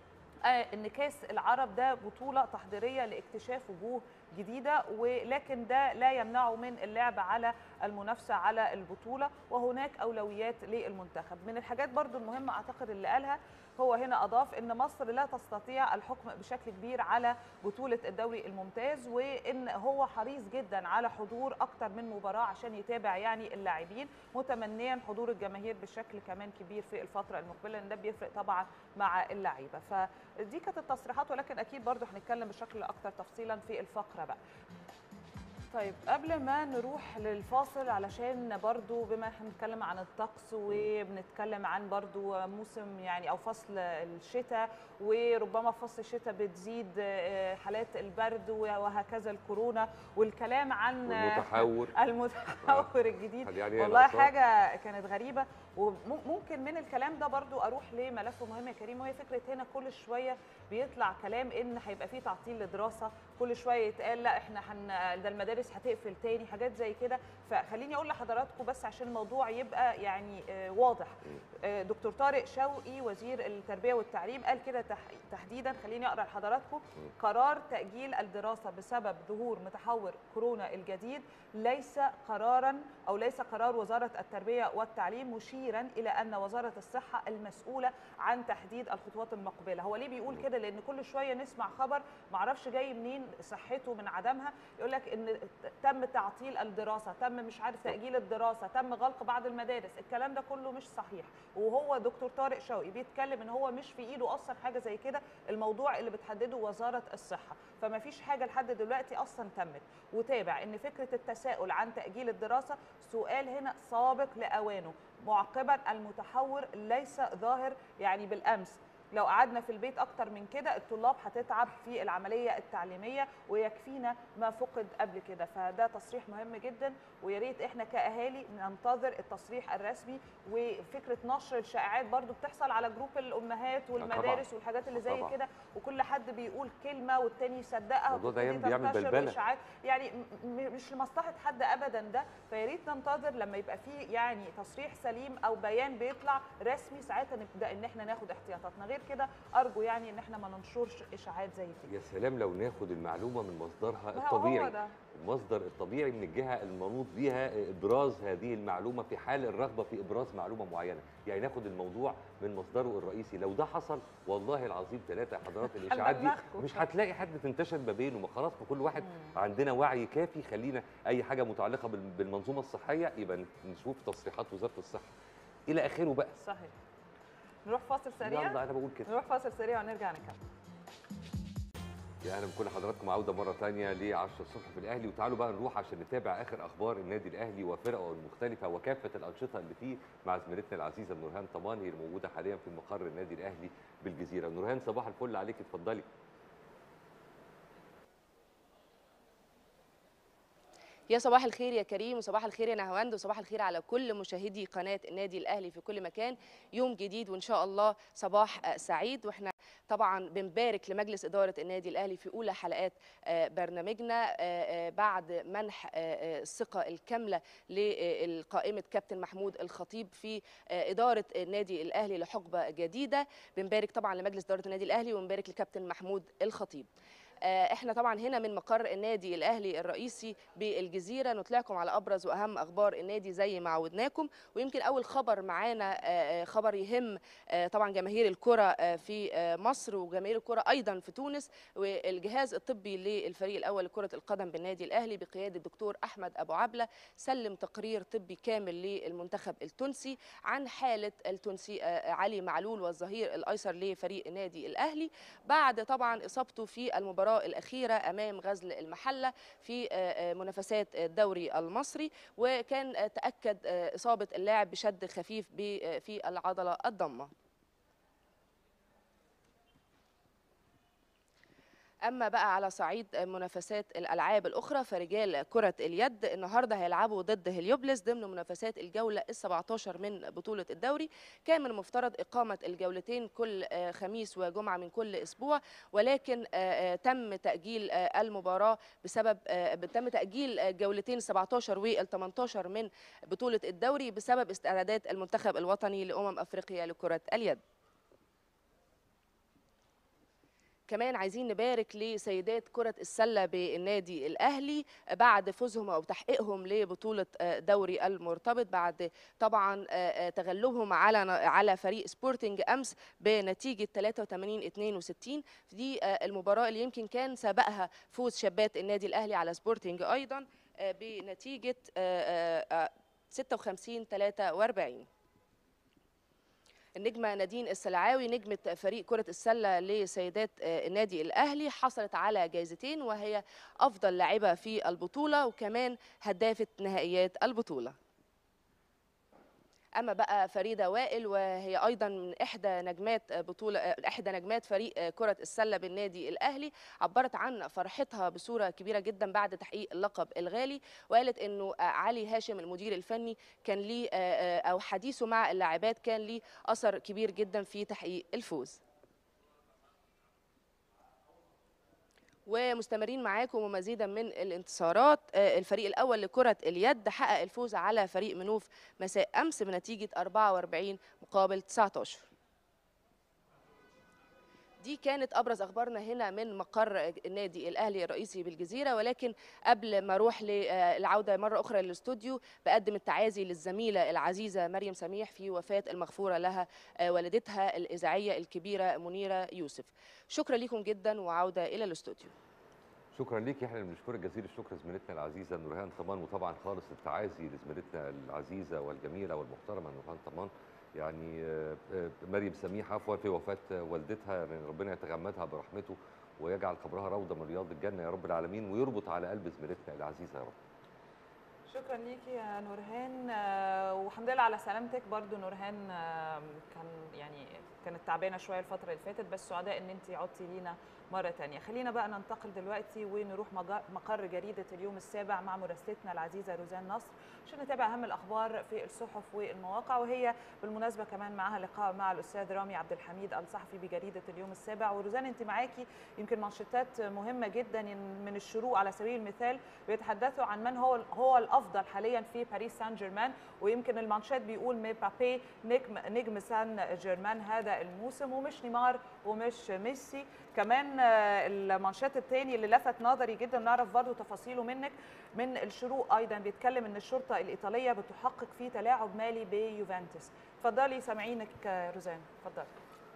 آه، ان كاس العرب ده بطوله تحضيريه لاكتشاف وجوه جديده ولكن ده لا يمنعه من اللعب على المنافسه على البطوله وهناك اولويات للمنتخب من الحاجات برضو المهمه اعتقد اللي قالها هو هنا اضاف ان مصر لا تستطيع الحكم بشكل كبير على بطوله الدوري الممتاز وان هو حريص جدا على حضور اكتر من مباراه عشان يتابع يعني اللاعبين متمنيا حضور الجماهير بشكل كمان كبير في الفتره المقبله لان ده بيفرق طبعا مع اللعيبه فدي كانت التصريحات ولكن اكيد برضو هنتكلم بشكل اكتر تفصيلا في الفقره بقى طيب قبل ما نروح للفاصل علشان برضو بما احنا بنتكلم عن الطقس وبنتكلم عن برضو موسم يعني او فصل الشتاء وربما في فصل الشتاء بتزيد آه، حالات البرد وهكذا الكورونا والكلام عن والمتحور المتحور الجديد هل يعني هي والله الآثار؟ حاجه كانت غريبه وممكن من الكلام ده برضو اروح لملف مهم يا كريم وهي فكره هنا كل شويه بيطلع كلام ان هيبقى في تعطيل لدراسه كل شويه يتقال لا احنا حن ده المدارس هتقفل تاني حاجات زي كده فخليني اقول لحضراتكم بس عشان الموضوع يبقى يعني آه، واضح آه، دكتور طارق شوقي وزير التربيه والتعليم قال كده تح- تحديدا خليني اقرا لحضراتكم قرار تاجيل الدراسه بسبب ظهور متحور كورونا الجديد ليس قرارا او ليس قرار وزاره التربيه والتعليم مشيرا الى ان وزاره الصحه المسؤوله عن تحديد الخطوات المقبله هو ليه بيقول كده لان كل شويه نسمع خبر معرفش جاي منين صحته من عدمها يقول لك ان تم تعطيل الدراسه تم مش عارف تاجيل الدراسه تم غلق بعض المدارس الكلام ده كله مش صحيح وهو دكتور طارق شوقي بيتكلم ان هو مش في ايده اصلا حاجه زي كده الموضوع اللي بتحدده وزاره الصحه فما فيش حاجه لحد دلوقتي اصلا تمت وتابع ان فكره التساؤل عن تاجيل الدراسه سؤال هنا سابق لاوانه معقبا المتحور ليس ظاهر يعني بالامس لو قعدنا في البيت اكتر من كده الطلاب هتتعب في العمليه التعليميه ويكفينا ما فقد قبل كده فده تصريح مهم جدا ويا ريت احنا كاهالي ننتظر التصريح الرسمي وفكره نشر الشائعات برضو بتحصل على جروب الامهات والمدارس والحاجات اللي زي طبعاً. كده وكل حد بيقول كلمه والتاني يصدقها الموضوع ده وتبتدي بيعمل تنتشر بلبلة. وإشاعات. يعني م- م- مش لمصلحه حد ابدا ده فيا ريت ننتظر لما يبقى فيه يعني تصريح سليم او بيان بيطلع رسمي ساعتها نبدا ان احنا ناخد احتياطاتنا غير كده ارجو يعني ان احنا ما ننشرش اشاعات زي كده يا سلام لو ناخد المعلومه من مصدرها ما هو الطبيعي ده. المصدر الطبيعي من الجهه المنوط بها ابراز هذه المعلومه في حال الرغبه في ابراز معلومه معينه يعني ناخد الموضوع من مصدره الرئيسي لو ده حصل والله العظيم ثلاثه حضرات الاشاعات دي هنبلغكم. مش هتلاقي حد تنتشر ما بينه ما خلاص كل واحد عندنا وعي كافي خلينا اي حاجه متعلقه بال- بالمنظومه الصحيه يبقى نشوف تصريحات وزاره الصحه الى اخره بقى صحيح نروح فاصل سريع يلا انا بقول كده نروح فاصل سريع ونرجع نكمل يا اهلا بكل حضراتكم عوده مره ثانيه ل 10 الصبح في الاهلي وتعالوا بقى نروح عشان نتابع اخر اخبار النادي الاهلي وفرقه المختلفه وكافه الانشطه اللي فيه مع زميلتنا العزيزه نورهان طمان هي الموجوده حاليا في مقر النادي الاهلي بالجزيره نورهان صباح الفل عليك اتفضلي يا صباح الخير يا كريم وصباح الخير يا نهواند وصباح الخير على كل مشاهدي قناة النادي الأهلي في كل مكان يوم جديد وإن شاء الله صباح آه، سعيد وإحنا طبعا بنبارك لمجلس إدارة النادي الأهلي في أولى حلقات آه، برنامجنا آه، آه، بعد منح آه، آه، الثقة الكاملة لقائمة كابتن محمود الخطيب في آه، إدارة النادي الأهلي لحقبة جديدة بنبارك طبعا لمجلس إدارة النادي الأهلي وبنبارك لكابتن محمود الخطيب آه، احنا طبعا هنا من مقر النادي الاهلي الرئيسي بالجزيره نطلعكم على ابرز واهم اخبار النادي زي ما عودناكم ويمكن اول خبر معانا آه، آه، خبر يهم آه، طبعا جماهير الكره آه، في آه، مصر وجماهير الكره ايضا في تونس والجهاز الطبي للفريق الاول لكره القدم بالنادي الاهلي بقياده الدكتور احمد ابو عبله سلم تقرير طبي كامل للمنتخب التونسي عن حاله التونسي آه، علي معلول والظهير الايسر لفريق النادي الاهلي بعد طبعا اصابته في المباراه الاخيره امام غزل المحله في آه، آه، منافسات الدوري المصري وكان آه، تاكد آه، اصابه اللاعب بشد خفيف ب- آه، في العضله الضمه اما بقى على صعيد منافسات الالعاب الاخرى فرجال كره اليد النهارده هيلعبوا ضد هليوبلس ضمن منافسات الجوله ال17 من بطوله الدوري كان من المفترض اقامه الجولتين كل آه، خميس وجمعه من كل اسبوع ولكن آه، آه، تم تاجيل آه، المباراه بسبب آه، تم تاجيل آه، جولتين 17 وال18 من بطوله الدوري بسبب استعدادات المنتخب الوطني لامم افريقيا لكره اليد كمان عايزين نبارك لسيدات كرة السلة بالنادي الأهلي بعد فوزهم أو تحقيقهم لبطولة آه، دوري المرتبط بعد طبعا آه، آه، تغلبهم على على فريق سبورتنج أمس بنتيجة 83 62 دي آه، المباراة اللي يمكن كان سبقها فوز شابات النادي الأهلي على سبورتنج أيضا آه، بنتيجة آه، آه، آه، 56 43 النجمة نادين السلعاوي نجمة فريق كرة السلة لسيدات آه، النادي الأهلي حصلت على جائزتين وهي أفضل لاعبة في البطولة وكمان هدافة نهائيات البطولة اما بقى فريده وائل وهي ايضا من احدى نجمات بطوله احدى نجمات فريق كره السله بالنادي الاهلي عبرت عن فرحتها بصوره كبيره جدا بعد تحقيق اللقب الغالي وقالت انه علي هاشم المدير الفني كان ليه او حديثه مع اللاعبات كان ليه اثر كبير جدا في تحقيق الفوز ومستمرين معاكم ومزيدا من الانتصارات آه، الفريق الاول لكره اليد حقق الفوز على فريق منوف مساء امس بنتيجه 44 مقابل 19 دي كانت ابرز اخبارنا هنا من مقر النادي الاهلي الرئيسي بالجزيره ولكن قبل ما اروح للعوده مره اخرى للاستوديو بقدم التعازي للزميله العزيزه مريم سميح في وفاه المغفوره لها آه، والدتها الاذاعيه الكبيره منيره يوسف شكرا لكم جدا وعوده الى الاستوديو شكرا ليك احنا اللي بنشكرك جزيل الشكر زميلتنا العزيزه نورهان طمان وطبعا خالص التعازي لزميلتنا العزيزه والجميله والمحترمه نورهان طمان يعني آه، آه، مريم سميح عفوا في وفاه والدتها يعني ربنا يتغمدها برحمته ويجعل قبرها روضه من رياض الجنه يا رب العالمين ويربط على قلب زميلتنا العزيزه يا رب شكرا ليكي يا نورهان آه، والحمد لله على سلامتك برضو نورهان آه، كان يعني كانت تعبانه شويه الفتره اللي فاتت بس سعداء ان انت عدتي لينا مره تانية خلينا بقى ننتقل دلوقتي ونروح مجا- مقر جريده اليوم السابع مع مراسلتنا العزيزه روزان نصر عشان نتابع اهم الاخبار في الصحف والمواقع وهي بالمناسبه كمان معاها لقاء مع الاستاذ رامي عبد الحميد الصحفي بجريده اليوم السابع وروزان انت معاكي يمكن مانشيتات مهمه جدا من الشروق على سبيل المثال بيتحدثوا عن من هو هو الافضل حاليا في باريس سان جيرمان ويمكن المانشيت بيقول مي بابي نجم نجم سان جيرمان هذا الموسم ومش نيمار ومش ميسي كمان آه، المانشيت الثاني اللي لفت نظري جدا نعرف برضو تفاصيله منك من الشروق ايضا بيتكلم ان الشرطه الايطاليه بتحقق في تلاعب مالي بيوفنتوس اتفضلي سامعينك آه، روزان اتفضلي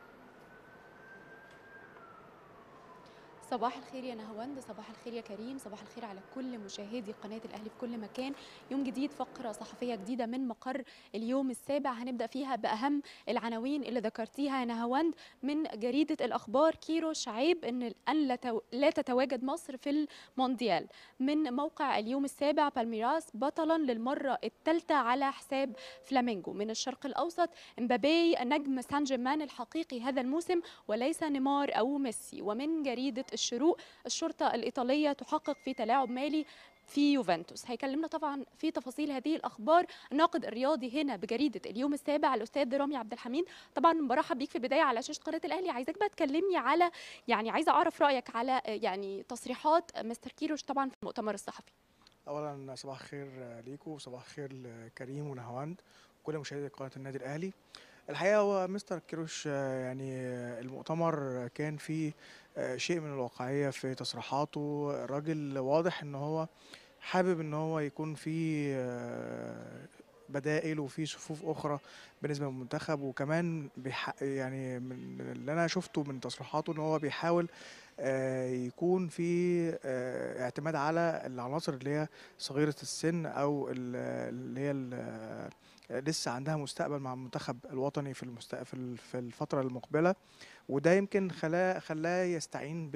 صباح الخير يا نهاوند صباح الخير يا كريم صباح الخير على كل مشاهدي قناة الأهلي في كل مكان يوم جديد فقرة صحفية جديدة من مقر اليوم السابع هنبدأ فيها بأهم العناوين اللي ذكرتيها يا نهاوند من جريدة الأخبار كيرو شعيب أن أن لا تو- لا تتواجد مصر في المونديال من موقع اليوم السابع بالميراس بطلا للمرة الثالثة على حساب فلامينجو من الشرق الأوسط امبابي نجم سان جيرمان الحقيقي هذا الموسم وليس نيمار أو ميسي ومن جريدة الشروق الشرطة الإيطالية تحقق في تلاعب مالي في يوفنتوس هيكلمنا طبعا في تفاصيل هذه الاخبار الناقد الرياضي هنا بجريده اليوم السابع الاستاذ رامي عبد الحميد طبعا برحب بيك في البدايه على شاشه قناه الاهلي عايزاك بقى تكلمني على يعني عايزه اعرف رايك على آه، يعني تصريحات مستر كيروش طبعا في المؤتمر الصحفي اولا صباح الخير ليكو وصباح الخير لكريم ونهاوند وكل مشاهدي قناه النادي الاهلي الحقيقه هو مستر كيروش آه، يعني آه، المؤتمر كان فيه آه، شيء من الواقعيه في تصريحاته الراجل واضح ان هو حابب ان هو يكون في آه، بدائل وفي صفوف اخرى بالنسبه للمنتخب وكمان بيح يعني من اللي انا شفته من تصريحاته ان هو بيحاول آه، يكون في آه، اعتماد على العناصر اللي هي صغيرة السن أو ال- اللي هي ال- لسه عندها مستقبل مع المنتخب الوطني في المستقبل في ال- في الفترة المقبلة وده يمكن خلاه خلاه يستعين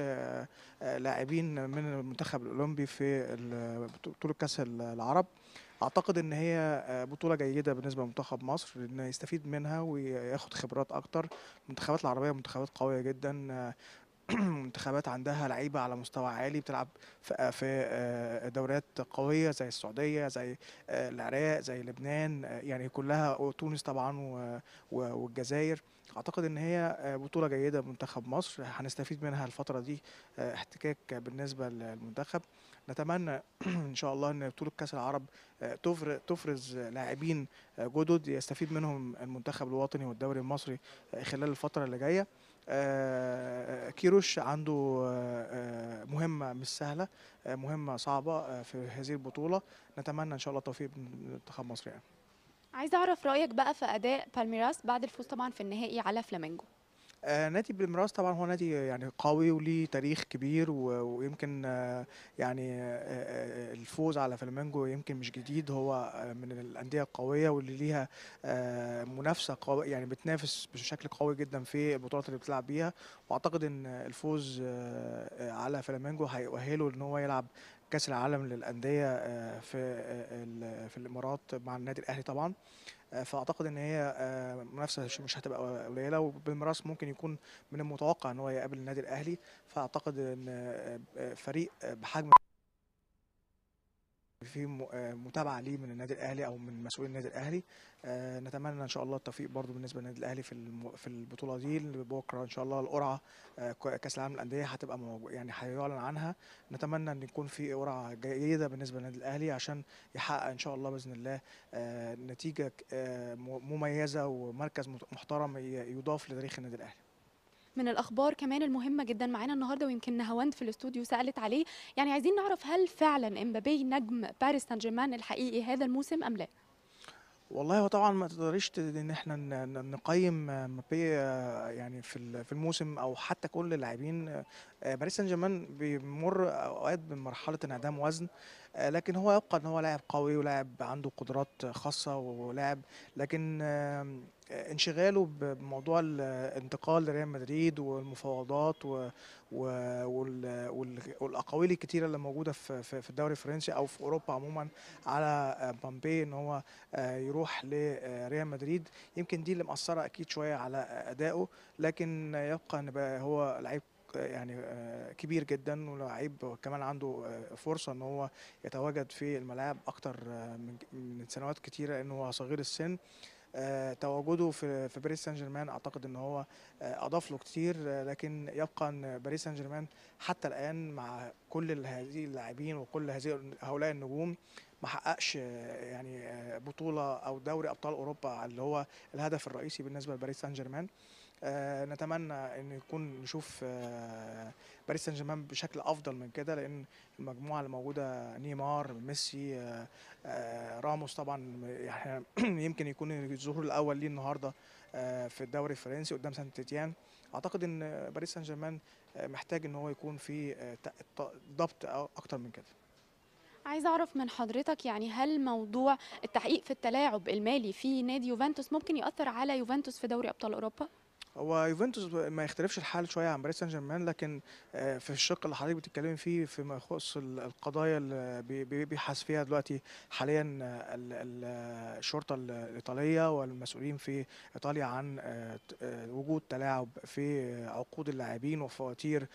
بلاعبين من المنتخب الأولمبي في ال- بطولة كأس العرب اعتقد ان هي آه، بطوله جيده بالنسبه لمنتخب مصر انه يستفيد منها وياخد خبرات اكتر المنتخبات العربيه منتخبات قويه جدا آه، منتخبات عندها لعيبه على مستوى عالي بتلعب في في آه، دوريات قويه زي السعوديه زي آه، العراق زي لبنان آه، يعني كلها وتونس طبعا و- و- والجزائر اعتقد ان هي آه، بطوله جيده بمنتخب مصر هنستفيد منها الفتره دي آه، احتكاك بالنسبه للمنتخب نتمنى ان شاء الله ان بطوله كاس العرب آه، تفر- تفرز لاعبين آه، جدد يستفيد منهم المنتخب الوطني والدوري المصري آه، خلال الفتره اللي جايه آه، كيروش عنده آه، آه، مهمة مش سهلة آه، مهمة صعبة آه، في هذه البطولة نتمنى إن شاء الله التوفيق لمنتخب مصر يعني. عايزه اعرف رايك بقى في اداء بالميراس بعد الفوز طبعا في النهائي على فلامينجو آه، نادي بالميراس طبعا هو نادي يعني قوي وليه تاريخ كبير و- ويمكن آه، يعني آه، آه، الفوز على فلامينجو يمكن مش جديد هو آه، من الأندية القوية واللي ليها آه، منافسة قوية يعني بتنافس بشكل قوي جدا في البطولات اللي بتلعب بيها واعتقد ان الفوز آه، آه، على فلامينجو هيؤهله ان هو يلعب كأس العالم للأندية آه، في آه، ال- في الإمارات مع النادي الأهلي طبعا آه، فاعتقد ان هي آه، منافسه ش- مش هتبقى قليله وبالميراس ممكن يكون من المتوقع ان هو يقابل النادي الاهلي فاعتقد ان آه، آه، فريق آه، بحجم في م- آه، متابعه ليه من النادي الاهلي او من مسؤولين النادي الاهلي آه، نتمنى ان شاء الله التوفيق برضو بالنسبه للنادي الاهلي في الم- في البطوله دي اللي بكره ان شاء الله القرعه آه، ك- كاس العالم للانديه هتبقى موجو- يعني هيعلن عنها نتمنى ان يكون في قرعه جيده بالنسبه للنادي الاهلي عشان يحقق ان شاء الله باذن الله آه، نتيجه آه، م- مميزه ومركز مت- محترم ي- يضاف لتاريخ النادي الاهلي من الاخبار كمان المهمه جدا معانا النهارده ويمكن نهاوند في الاستوديو سالت عليه يعني عايزين نعرف هل فعلا امبابي نجم باريس سان جيرمان الحقيقي هذا الموسم ام لا والله هو طبعا ما تقدريش ت- ان احنا ن- ن- نقيم مبابي آه، يعني في ال- في الموسم او حتى كل اللاعبين آه، آه، باريس سان جيرمان بيمر اوقات بمرحله انعدام وزن آه، لكن هو يبقى ان هو لاعب قوي ولاعب عنده قدرات خاصه ولاعب لكن آم، آه، انشغاله ب- بموضوع الانتقال لريال مدريد والمفاوضات و و- وال- وال- والاقاويل الكتيره اللي موجوده في في في الدوري الفرنسي او في اوروبا عموما على آه، بامبي ان هو آه، يروح لريال مدريد يمكن دي اللي مأثره اكيد شويه على ادائه لكن يبقى ان بقى هو لعيب يعني آه، كبير جدا ولعيب كمان عنده آه، فرصه ان هو يتواجد في الملاعب اكتر آه، من من سنوات كتيره لانه هو صغير السن آه، تواجده في في باريس سان جيرمان اعتقد ان هو آه، اضاف له كتير آه، لكن يبقى ان باريس سان جيرمان حتى الان مع كل ال- هذه اللاعبين وكل هذه هؤلاء النجوم ما حققش آه، يعني آه، بطوله او دوري ابطال اوروبا اللي هو الهدف الرئيسي بالنسبه لباريس سان جيرمان آه، نتمنى ان يكون نشوف آه، باريس سان جيرمان بشكل افضل من كده لان المجموعه اللي موجوده نيمار ميسي آه، آه، راموس طبعا يعني يمكن يكون الظهور الاول ليه النهارده آه، في الدوري الفرنسي قدام سانت تيتيان اعتقد ان باريس سان جيرمان آه، محتاج ان هو يكون في آه، ت- ت- ضبط أو- اكتر من كده عايزه اعرف من حضرتك يعني هل موضوع التحقيق في التلاعب المالي في نادي يوفنتوس ممكن ياثر على يوفنتوس في دوري ابطال اوروبا هو يوفنتوس ما يختلفش الحال شويه عن باريس سان جيرمان لكن آه، في الشق اللي حضرتك بتتكلمي فيه فيما يخص ال- القضايا اللي بي- بي- بيبحث فيها دلوقتي حاليا آه، ال- ال- الشرطه ال- الايطاليه والمسؤولين في ايطاليا عن آه، ت- آه، وجود تلاعب في عقود اللاعبين وفواتير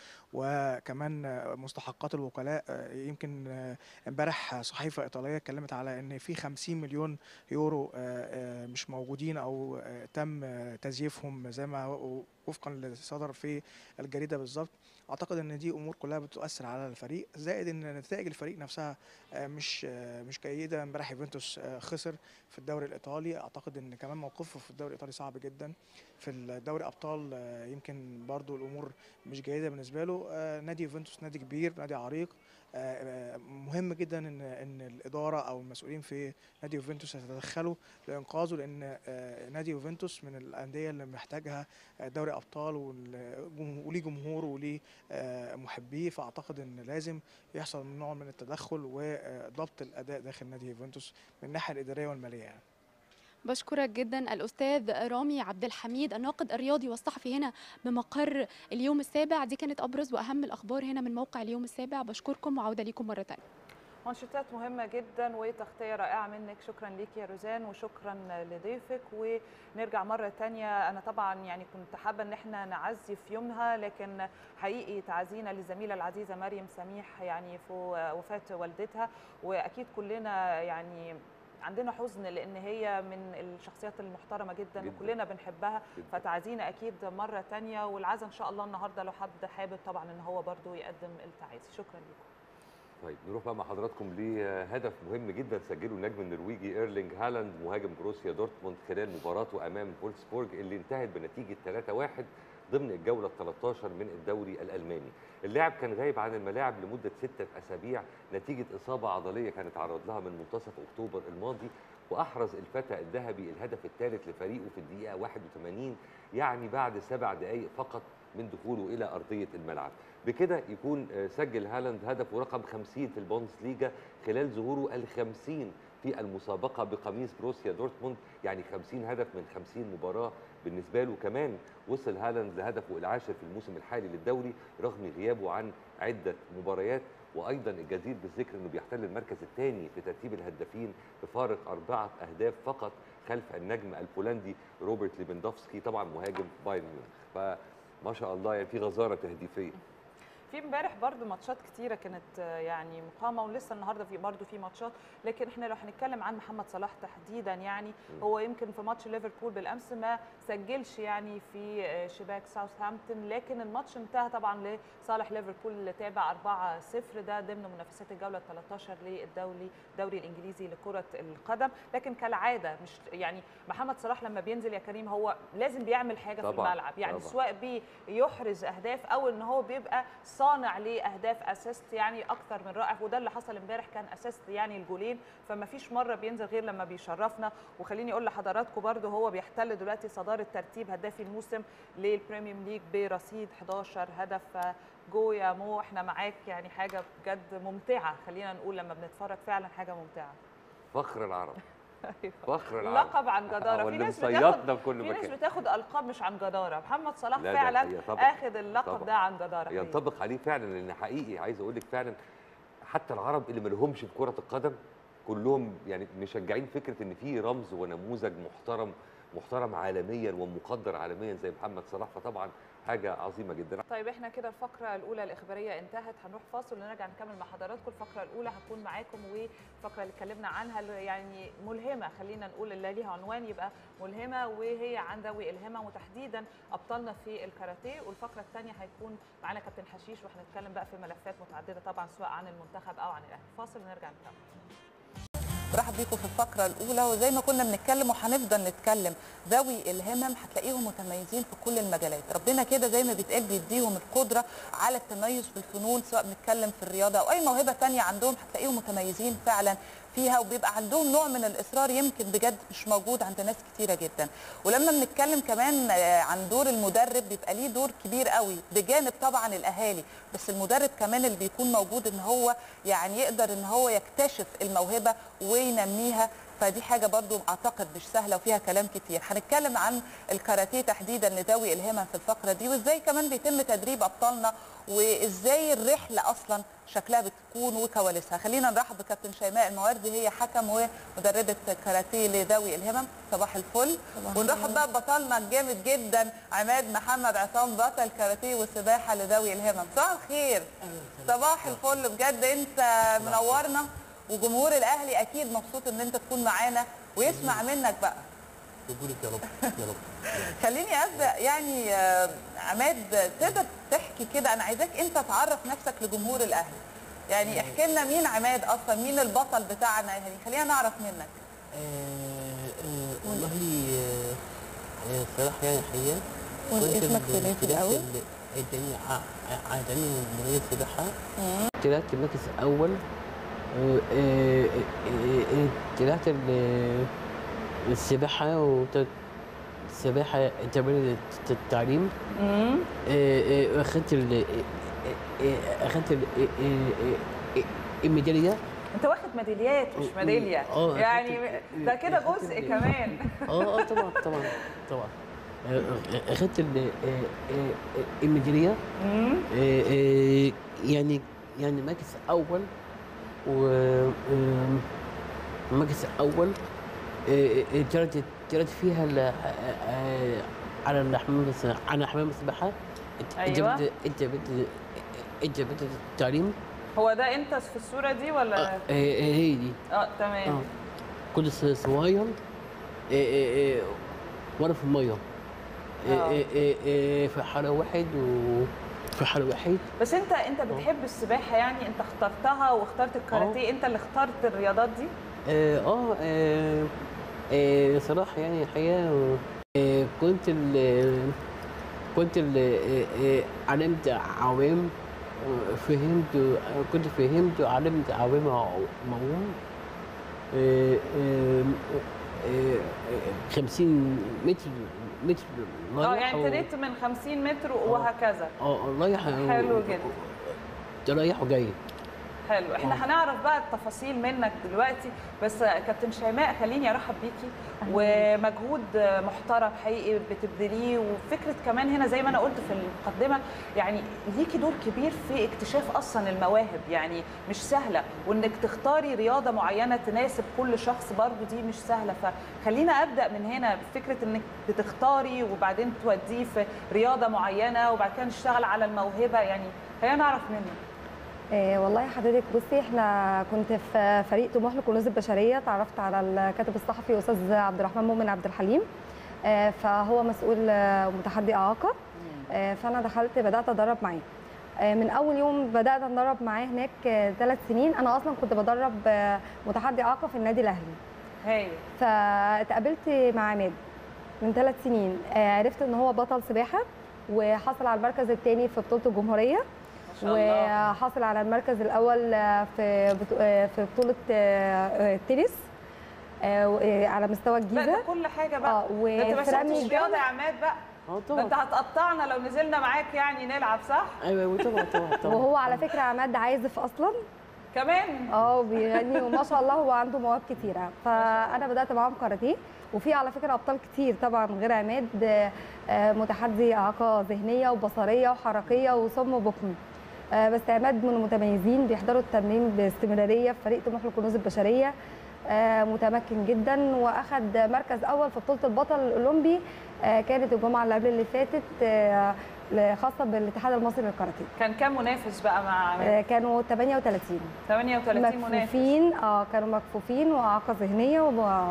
وكمان آه، مستحقات الوكلاء آه، يمكن آه، امبارح صحيفه ايطاليه اتكلمت على ان في 50 مليون يورو آه، آه، مش موجودين او آه، تم آه، تزييفهم زي ما هو- وفقا اللي صدر في الجريده بالظبط اعتقد ان دي امور كلها بتؤثر على الفريق زائد ان نتائج الفريق نفسها آه، مش آه، مش جيده امبارح يوفنتوس آه، خسر في الدوري الايطالي اعتقد ان كمان موقفه في الدوري الايطالي صعب جدا في الدوري ابطال آه، يمكن برضو الامور مش جيده بالنسبه له آه، نادي يوفنتوس نادي كبير نادي عريق آه، آه، مهم جدا ان ان الاداره او المسؤولين في نادي يوفنتوس يتدخلوا لانقاذه لان آه، نادي يوفنتوس من الانديه اللي محتاجها آه، دوري ابطال والجم- وليه جمهور وليه آه، محبيه فاعتقد ان لازم يحصل نوع من التدخل وضبط الاداء داخل نادي يوفنتوس من الناحيه الاداريه والماليه يعني. بشكرك جدا الاستاذ رامي عبد الحميد الناقد الرياضي والصحفي هنا بمقر اليوم السابع دي كانت ابرز واهم الاخبار هنا من موقع اليوم السابع بشكركم وعوده ليكم مره ثانيه منشطات مهمة جدا وتغطية رائعة منك شكرا ليك يا روزان وشكرا لضيفك ونرجع مرة تانية أنا طبعا يعني كنت حابة إن احنا نعزي في يومها لكن حقيقي تعزينا للزميلة العزيزة مريم سميح يعني في وفاة والدتها وأكيد كلنا يعني عندنا حزن لان هي من الشخصيات المحترمه جدا, جداً. وكلنا بنحبها جداً. فتعزينا اكيد مره تانية والعزا ان شاء الله النهارده لو حد حابب طبعا ان هو برضو يقدم التعازي شكرا لكم طيب نروح بقى مع حضراتكم لهدف مهم جدا سجله النجم النرويجي ايرلينج هالاند مهاجم بروسيا دورتموند خلال مباراته امام فولسبورج اللي انتهت بنتيجه 3-1 ضمن الجوله ال 13 من الدوري الالماني. اللاعب كان غايب عن الملاعب لمده سته اسابيع نتيجه اصابه عضليه كان اتعرض لها من منتصف اكتوبر الماضي واحرز الفتى الذهبي الهدف الثالث لفريقه في الدقيقه 81 يعني بعد سبع دقائق فقط من دخوله الى ارضيه الملعب. بكده يكون آه، سجل هالاند هدفه رقم 50 في البوندسليجا خلال ظهوره ال 50 في المسابقة بقميص بروسيا دورتموند يعني 50 هدف من 50 مباراة بالنسبة له كمان وصل هالاند لهدفه العاشر في الموسم الحالي للدوري رغم غيابه عن عدة مباريات وأيضا الجدير بالذكر أنه بيحتل المركز الثاني في ترتيب الهدافين بفارق أربعة أهداف فقط خلف النجم البولندي روبرت ليفاندوفسكي طبعا مهاجم بايرن ميونخ فما شاء الله يعني في غزارة تهديفية في امبارح برضو ماتشات كتيره كانت آه، يعني مقامه ولسه النهارده في برضو في ماتشات لكن احنا لو هنتكلم عن محمد صلاح تحديدا يعني هو يمكن في ماتش ليفربول بالامس ما سجلش يعني في آه، شباك ساوثهامبتون لكن الماتش انتهى طبعا لصالح ليفربول اللي تابع 4-0 ده ضمن منافسات الجوله ال 13 للدوري الدوري الانجليزي لكره القدم لكن كالعاده مش يعني محمد صلاح لما بينزل يا كريم هو لازم بيعمل حاجه في طبعاً، الملعب يعني طبعاً. سواء بيحرز اهداف او ان هو بيبقى صانع لاهداف اسيست يعني اكثر من رائع وده اللي حصل امبارح كان اسيست يعني الجولين فما فيش مره بينزل غير لما بيشرفنا وخليني اقول لحضراتكم برده هو بيحتل دلوقتي صداره ترتيب هدافي الموسم للبريميوم ليج برصيد 11 هدف جو يا مو احنا معاك يعني حاجه بجد ممتعه خلينا نقول لما بنتفرج فعلا حاجه ممتعه فخر العرب أيوة. فخر العرب لقب عن جداره واللي في ناس مصيطنا بتاخد في كل في ناس مكان. بتاخد القاب مش عن جداره محمد صلاح لا، ده فعلا حقيقة طبعاً. اخذ اللقب طبعاً. ده عن جداره حقيقي. ينطبق عليه فعلا لان حقيقي عايز اقول لك فعلا حتى العرب اللي ما لهمش في كره القدم كلهم يعني مشجعين فكره ان في رمز ونموذج محترم محترم عالميا ومقدر عالميا زي محمد صلاح فطبعا حاجه عظيمه جدا طيب احنا كده الفقره الاولى الاخباريه انتهت هنروح فاصل ونرجع نكمل مع حضراتكم الفقره الاولى هتكون معاكم والفقره اللي اتكلمنا عنها اللي يعني ملهمه خلينا نقول اللي ليها عنوان يبقى ملهمه وهي عن ذوي الهمم وتحديدا ابطالنا في الكاراتيه والفقره الثانيه هيكون معانا كابتن حشيش وهنتكلم بقى في ملفات متعدده طبعا سواء عن المنتخب او عن الاهلي فاصل ونرجع نكمل برحب بيكم في الفقرة الأولى وزي ما كنا بنتكلم وهنفضل نتكلم ذوي الهمم هتلاقيهم متميزين في كل المجالات ربنا كده زي ما بيتقال بيديهم القدرة على التميز في الفنون سواء بنتكلم في الرياضة أو أي موهبة تانية عندهم هتلاقيهم متميزين فعلا فيها وبيبقى عندهم نوع من الإصرار يمكن بجد مش موجود عند ناس كتيرة جدا ولما بنتكلم كمان آه، عن دور المدرب بيبقى ليه دور كبير قوي بجانب طبعا الأهالي بس المدرب كمان اللي بيكون موجود ان هو يعني يقدر ان هو يكتشف الموهبة وينميها فدي حاجه برضو اعتقد مش سهله وفيها كلام كتير هنتكلم عن الكاراتيه تحديدا لذوي الهمم في الفقره دي وازاي كمان بيتم تدريب ابطالنا وازاي الرحله اصلا شكلها بتكون وكواليسها خلينا نرحب بكابتن شيماء المواردي هي حكم ومدربه كاراتيه لذوي الهمم صباح الفل ونرحب بقى ببطلنا الجامد جدا عماد محمد عصام بطل كاراتيه وسباحه لذوي الهمم صباح الخير صباح الفل بجد انت منورنا وجمهور الاهلي اكيد مبسوط ان انت تكون معانا ويسمع منك بقى قبولك يا رب يا رب خليني ابدا يعني آه، عماد تقدر تحكي كده انا عايزاك انت تعرف نفسك لجمهور الاهلي يعني احكي لنا مين عماد اصلا مين البطل بتاعنا يعني خلينا نعرف منك آه، آه، والله آه، آه، صراحة يعني الحقيقة قول كنت اسمك ال- تاني في طلعت الأول. ال- اداني ع- عاداني مدرب سباحة طلعت المركز الأول آه، آه، آه، آه، طلعت ال- السباحة وت- السباحة تمرين التعليم آه، آه، أخدت ال آه، آه، أخدت ال- آه، آه، آه، الميدالية انت واخد ميداليات مش ميداليه آه، يعني أخدت- ده كده أخدت جزء ال- كمان اه اه طبعا طبعا طبعا آه، آه، اخدت ال- آه، آه، الميداليه مم. آه، آه، يعني يعني مركز اول و آه، مركز اول طلعت طلعت فيها ال- آه، آه، على الحمام الس- على حمام السباحه انت أيوة. بت- انت بت انت بت التعليم هو ده انت في الصوره دي ولا آه، آه، هي دي اه تمام اه كنت ص- صغير آه، آه، آه، وانا في الميه آه، آه. آه، آه، آه، في حاره واحد وفي حاره واحد بس انت انت بتحب السباحه يعني انت اخترتها واخترت الكاراتيه انت اللي اخترت الرياضات دي اه اه آه، آه، صراحه يعني الحقيقه آه، كنت ال كنت ال آه، آه، علمت عوام آه، فهمت آه، كنت فهمت وعلمت عوام معوم آه، آه، آه، آه، 50 متر متر اه رايح يعني و- ابتديت من 50 متر وهكذا اه رايح و- حلو جدا رايح وجاي حلو احنا هنعرف بقى التفاصيل منك دلوقتي بس كابتن شيماء خليني ارحب بيكي ومجهود محترم حقيقي بتبذليه وفكره كمان هنا زي ما انا قلت في المقدمه يعني ليكي دور كبير في اكتشاف اصلا المواهب يعني مش سهله وانك تختاري رياضه معينه تناسب كل شخص برضو دي مش سهله فخلينا ابدا من هنا بفكره انك بتختاري وبعدين توديه في رياضه معينه وبعد كده نشتغل على الموهبه يعني خلينا نعرف منك آه، والله حضرتك بصي احنا كنت في فريق طموح للكنوز البشريه تعرفت على الكاتب الصحفي استاذ عبد الرحمن مؤمن عبد الحليم آه، فهو مسؤول آه، متحدي اعاقه آه، فانا دخلت بدات اتدرب معاه آه، من اول يوم بدات اتدرب معاه هناك ثلاث سنين انا اصلا كنت بدرب آه، متحدي اعاقه في النادي الاهلي هاي فاتقابلت مع عماد من ثلاث سنين آه، عرفت ان هو بطل سباحه وحصل على المركز الثاني في بطوله الجمهوريه شاء الله. وحاصل على المركز الاول آه، في بطو- آه، في بطوله آه، آه، التنس آه، و- آه، على مستوى لا الجيزه ده كل حاجه بقى اه ده انت ما وفي رمي سبتش رياضه الجمل يا عماد بقى اه ده طبعا انت هتقطعنا لو نزلنا معاك يعني نلعب صح ايوه طبعا طبعا طبعا وهو على فكره عماد عازف اصلا كمان اه بيغني وما شاء الله هو عنده مواهب كتيره فانا بدات معاهم كاراتيه وفي على فكره ابطال كتير طبعا غير عماد آه، آه، متحدي اعاقه ذهنيه وبصريه وحركيه وصم وبكم آه، بس عماد من المتميزين بيحضروا التمرين باستمراريه في فريق طموح الكنوز البشريه آه، متمكن جدا واخد مركز اول في بطوله البطل الاولمبي آه، كانت الجمعه اللي قبل اللي فاتت آه، خاصه بالاتحاد المصري للكاراتيه كان كام منافس بقى مع عماد آه، كانوا 38 38 منافس مكفوفين اه كانوا مكفوفين واعاقه ذهنيه و...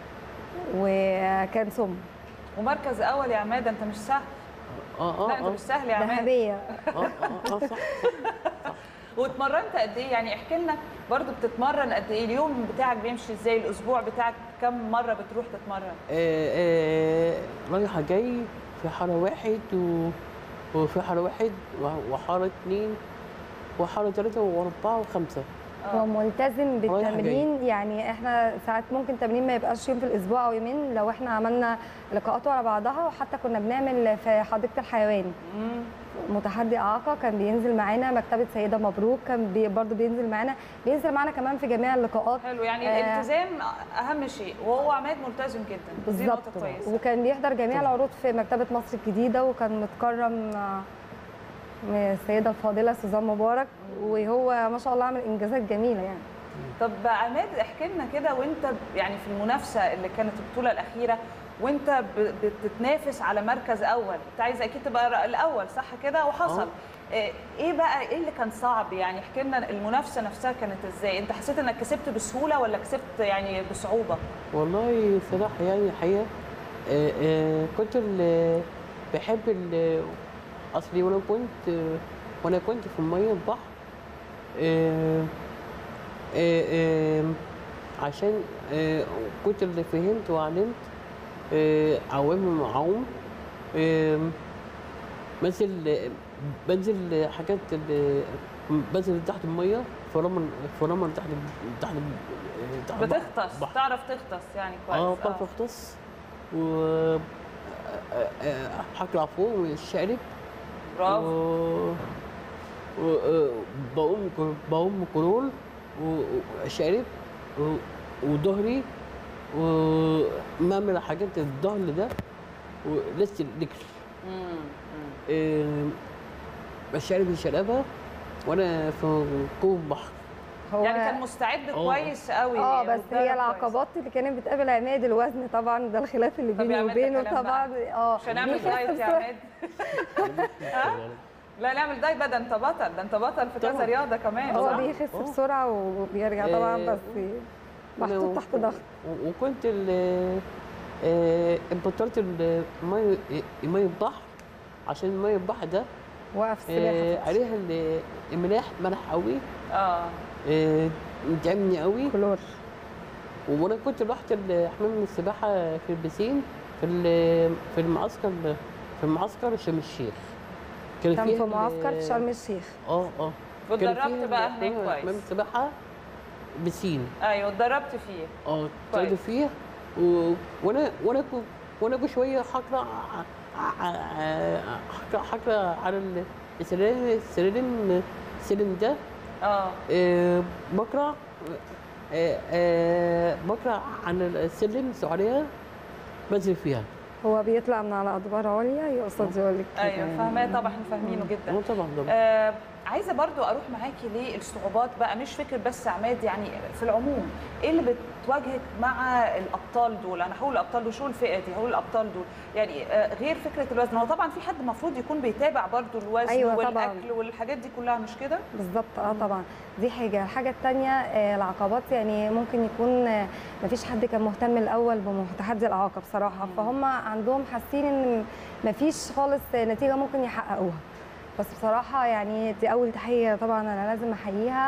وكان سم ومركز اول يا عماد انت مش سهل اه لا انت اه مش سهل يا عماد ذهبيه اه اه اه صح واتمرنت قد ايه يعني احكي لنا برضو بتتمرن قد ايه اليوم بتاعك بيمشي ازاي الاسبوع بتاعك كم مره بتروح تتمرن آه، آه، رايحة جاي في حارة واحد و... وفي حارة واحد و- وحارة اتنين وحارة تلاتة وأربعة وخمسة هو ملتزم رايح بالتمرين يعني احنا ساعات ممكن تمرين ما يبقاش يوم في الاسبوع او يومين لو احنا عملنا لقاءات ورا بعضها وحتى كنا بنعمل في حديقه الحيوان متحدي اعاقه كان بينزل معانا مكتبه سيده مبروك كان بي برضه بينزل معانا بينزل معانا كمان في جميع اللقاءات حلو يعني آه، الالتزام اهم شيء وهو عماد ملتزم جدا دي نقطه بالظبط كويسه وكان بيحضر جميع العروض في مكتبه مصر الجديده وكان متكرم آه، من السيده الفاضله سوزان مبارك وهو ما شاء الله عامل انجازات جميله يعني طب عماد احكي لنا كده وانت ب- يعني في المنافسه اللي كانت البطوله الاخيره وانت ب- بتتنافس على مركز اول انت عايز اكيد تبقى الاول صح كده وحصل إيه ايه بقى ايه اللي كان صعب يعني احكي لنا المنافسه نفسها كانت ازاي انت حسيت انك كسبت بسهوله ولا كسبت يعني بصعوبه والله صراحة يعني الحقيقة آه، آه، كنت ال- بحب ال- أصلي وأنا كنت وأنا كنت في المية البحر آه، آه، آه، عشان آه، كنت اللي فهمت وعلمت آه، عوام عوم آه، بنزل بنزل حاجات ال- بنزل تحت المية في رمل في رمل تحت تحت تحت بتغطس بحر. تعرف تغطس يعني كويس اه بعرف اغطس و هطلع فوق والشقلب برافو و... و... آه، بقوم بقوم كرول وشقلب و... وظهري وبعمل حاجات الظهر ده ولسه الرجل آه، بشقلب الشقلبة وانا في قوة البحر هو يعني كان مستعد آه. كويس قوي اه بس واتدرب هي كويس. العقبات اللي كانت بتقابل عماد الوزن طبعا ده الخلاف اللي طب يا بيني عماد ده وبينه كلام طبعا بقى. اه مش هنعمل بيخس دايت يا بسرعة. عماد ها؟ لا نعمل دايت بقى ده انت بطل ده انت بطل في كذا طبعاً. رياضه كمان هو صح؟ بيخس آه. بسرعه وبيرجع طبعا آه، بس محطوط تحت ضغط و- وكنت ال- آه، بطلت المي مي البحر عشان مي البحر ده وقف آه، السباحه عليها ال- الملاح ملح قوي اه آه، تعبني قوي كلور وانا كنت رحت ال- حمام السباحه في البسين في ال- في المعسكر في المعسكر شرم الشيخ كان في فيها ال- معسكر في شرم الشيخ اه اه كان واتدربت فيها بقى ال- هناك كويس. حمام السباحه بسين ايوه اتدربت فيه اه كويس. طلعت فيها و... وانا وانا كو... وانا بشويه حقرا حقرا حقرا على ال- السلالم السلالم السلم ده اه آه، بقرا آه، آه، بقرا عن السلم السعوديه بنزل فيها هو بيطلع من على ادوار عليا يقصد يقول لك كده ايوه يعني. فاهماه طبعا احنا فاهمينه جدا اه طبعا طبعا آه عايزه برضو اروح معاكي للصعوبات بقى مش فكر بس عماد يعني في العموم ايه اللي بتواجهك مع الابطال دول انا هقول الابطال دول شو الفئه دي هقول الابطال دول يعني آه غير فكره الوزن هو طبعا في حد المفروض يكون بيتابع برضو الوزن أيوة طبعاً. والاكل والحاجات دي كلها مش كده بالظبط اه طبعا دي حاجه الحاجه الثانيه العقبات يعني ممكن يكون آه، مفيش حد كان مهتم الاول بتحدي الاعاقه بصراحه فهم عندهم حاسين ان مفيش خالص نتيجه ممكن يحققوها بس بصراحه يعني دي اول تحيه طبعا انا لازم احييها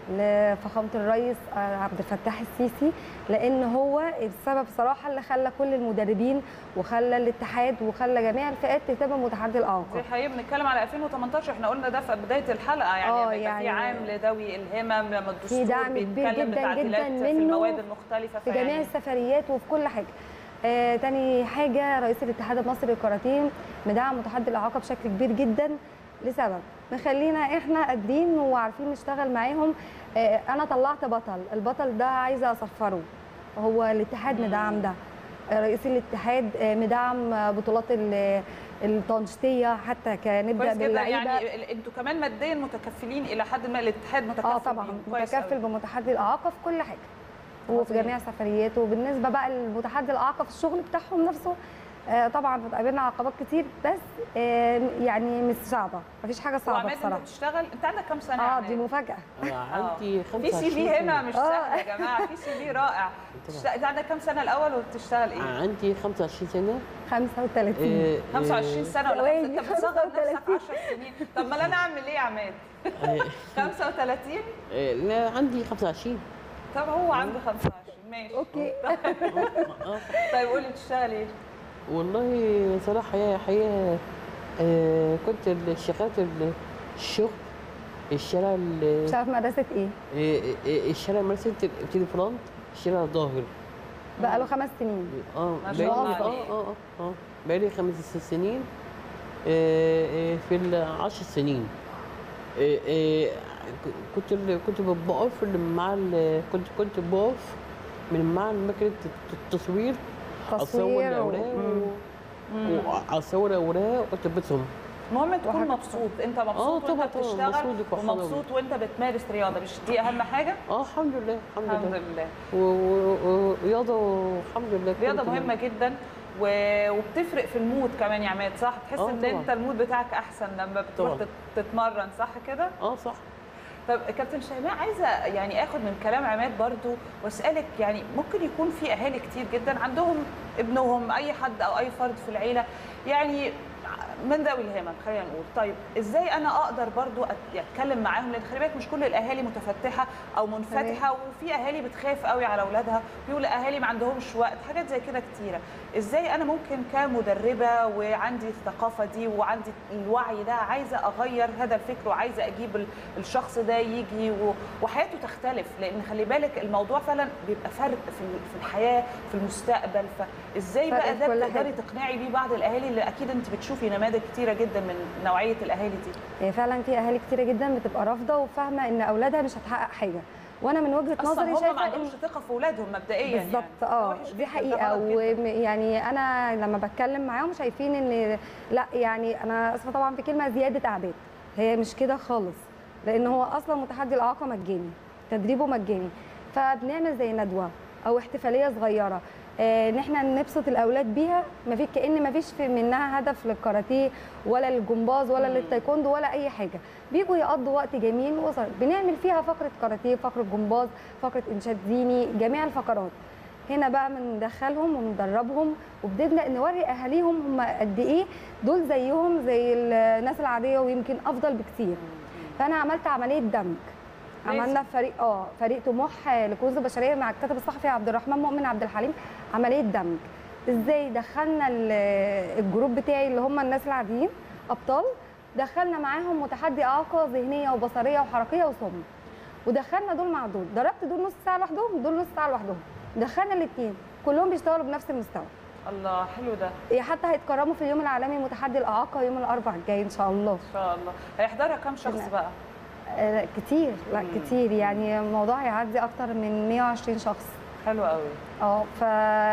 لفخامه الرئيس آه، عبد الفتاح السيسي لان هو السبب صراحه اللي خلى كل المدربين وخلى الاتحاد وخلى جميع الفئات تهتم بمتحدي الاعاقه دي حقيقة بنتكلم على 2018 احنا قلنا ده في بداية الحلقة يعني آه، لما يبقى في يعني عام لذوي الهمم لما الدستور في دعم كبير بيتكلم جدا بتعديلات جدا في منه المواد المختلفة في جميع فيعني السفريات وفي كل حاجه آه تاني حاجه رئيس الاتحاد المصري للكاراتيه مدعم متحدي الاعاقه بشكل كبير جدا لسبب مخلينا احنا قادرين وعارفين نشتغل معاهم آه انا طلعت بطل البطل ده عايزه اصفره هو الاتحاد مدعم ده آه، رئيس الاتحاد آه، مدعم آه، بطولات ال- التنشيطيه حتى كنبدا كويس جدا باللعيبه يعني ال- انتوا كمان ماديا متكفلين الى حد ما الاتحاد متكفل اه طبعا بيهم. كويس متكفل أوي. بمتحدي الاعاقه في كل حاجه وفي عظيم. جميع سفرياته وبالنسبه بقى للمتحدي الاعاقه في الشغل بتاعهم نفسه آه طبعا بتقابلنا عقبات كتير بس آه يعني مش صعبه مفيش حاجه صعبه وعماد بصراحه انت بتشتغل انت عندك كام سنة يا اه عماد؟ دي مفاجاه أنا عندي في سي 25 في هنا سنة. مش آه. سهل يا جماعة في سي في رائع بتشت- انت عندك كام سنة الأول وبتشتغل ايه؟ عندي 25 سنة 35 إيه، 25 سنة ولا ثواني، خمسة؟ انت بتصغر نفسك 10 سنين طب ما انا اعمل ايه يا عماد؟ 35 إيه، لا عندي 25 طب هو عنده 25 ماشي اوكي طيب قولي بتشتغل ايه؟ والله صراحة يا حقيقة آه كنت اشتغلت ال- الشغل الشارع ال- مش عارف مدرسه ايه آه، آه، الشارع مدرسة تيلي فرونت الشارع الظاهر بقى له خمس سنين اه ما شاء الله بقالي- عليك. اه اه اه اه بقالي خمس سنين آه، آه، في العشر سنين آه، آه، كنت كنت بقف مع ال- كنت كنت بقف من مع ماكينة التصوير اصور تصوير و- الاوراق مم. مم. واصور اوراق واثبتهم المهم تكون وحاجة مبسوط انت مبسوط آه، وانت طبعاً، طبعاً، بتشتغل مبسوط وفرحان أوي. ومبسوط وانت بتمارس رياضة مش دي أهم حاجة؟ اه الحمد لله الحمد, الحمد لله لله و- و- ورياضه والحمد لله كله رياضة تمام. مهمة جدا و... وبتفرق في المود كمان يا عماد صح؟ تحس آه، ان طبعاً. انت المود بتاعك احسن لما بتروح طبعاً. تت- تتمرن صح كده؟ اه صح طب كابتن شيماء عايزه يعني اخد من كلام عماد برضو واسالك يعني ممكن يكون في اهالي كتير جدا عندهم ابنهم اي حد او اي فرد في العيله يعني من ذوي الهمم خلينا نقول طيب ازاي انا اقدر برضو أت- اتكلم معاهم لان خلي بالك مش كل الاهالي متفتحه او منفتحه وفي اهالي بتخاف قوي على اولادها بيقول اهالي ما عندهمش وقت حاجات زي كده كتيره ازاي انا ممكن كمدربه وعندي الثقافه دي وعندي الوعي ده عايزه اغير هذا الفكر وعايزه اجيب ال- الشخص ده يجي و- وحياته تختلف لان خلي بالك الموضوع فعلا بيبقى فرق في ال- في الحياه في المستقبل فازاي فرق بقى في ده كل بتقدري حاجة. تقنعي بيه بعض الاهالي اللي اكيد انت بتشوفي نماذج كتيره جدا من نوعيه الاهالي دي هي فعلا في اهالي كتيره جدا بتبقى رافضه وفاهمه ان اولادها مش هتحقق حاجه وانا من وجهه اصلا نظري هم ما شايفه عندهمش إن- ثقه في اولادهم مبدئيا بالظبط يعني. اه وحش دي جداً، ده حقيقه غلط جداً. ويعني انا لما بتكلم معاهم شايفين ان لا يعني انا اسفه طبعا في كلمه زياده اعداد هي مش كده خالص لان هو اصلا متحدي الاعاقه مجاني تدريبه مجاني فبنعمل زي ندوه او احتفاليه صغيره آه، ان احنا نبسط الاولاد بيها ما في كان ما فيش في منها هدف للكاراتيه ولا للجمباز ولا للتايكوندو ولا اي حاجه بيجوا يقضوا وقت جميل وصار بنعمل فيها فقره كاراتيه فقره جمباز فقره انشاد ديني جميع الفقرات هنا بقى بندخلهم وندربهم وبنبدا نوري اهاليهم هم قد ايه دول زيهم زي الناس العاديه ويمكن افضل بكتير فانا عملت عمليه دمج عملنا فريق اه فريق طموح لكنوز البشريه مع الكاتب الصحفي عبد الرحمن مؤمن عبد الحليم عمليه دمج ازاي دخلنا ال- الجروب بتاعي اللي هم الناس العاديين ابطال دخلنا معاهم متحدي اعاقه ذهنيه وبصريه وحركيه وصم ودخلنا دول مع دول ضربت دول نص ساعه لوحدهم دول نص ساعه لوحدهم دخلنا الاثنين كلهم بيشتغلوا بنفس المستوى الله حلو ده إيه حتى هيتكرموا في اليوم العالمي متحدي الاعاقه يوم الاربعاء الجاي ان شاء الله ان شاء الله هيحضرها كام شخص بقى آه، كتير لا كتير يعني الموضوع هيعدي اكتر من 120 شخص حلو قوي اه ف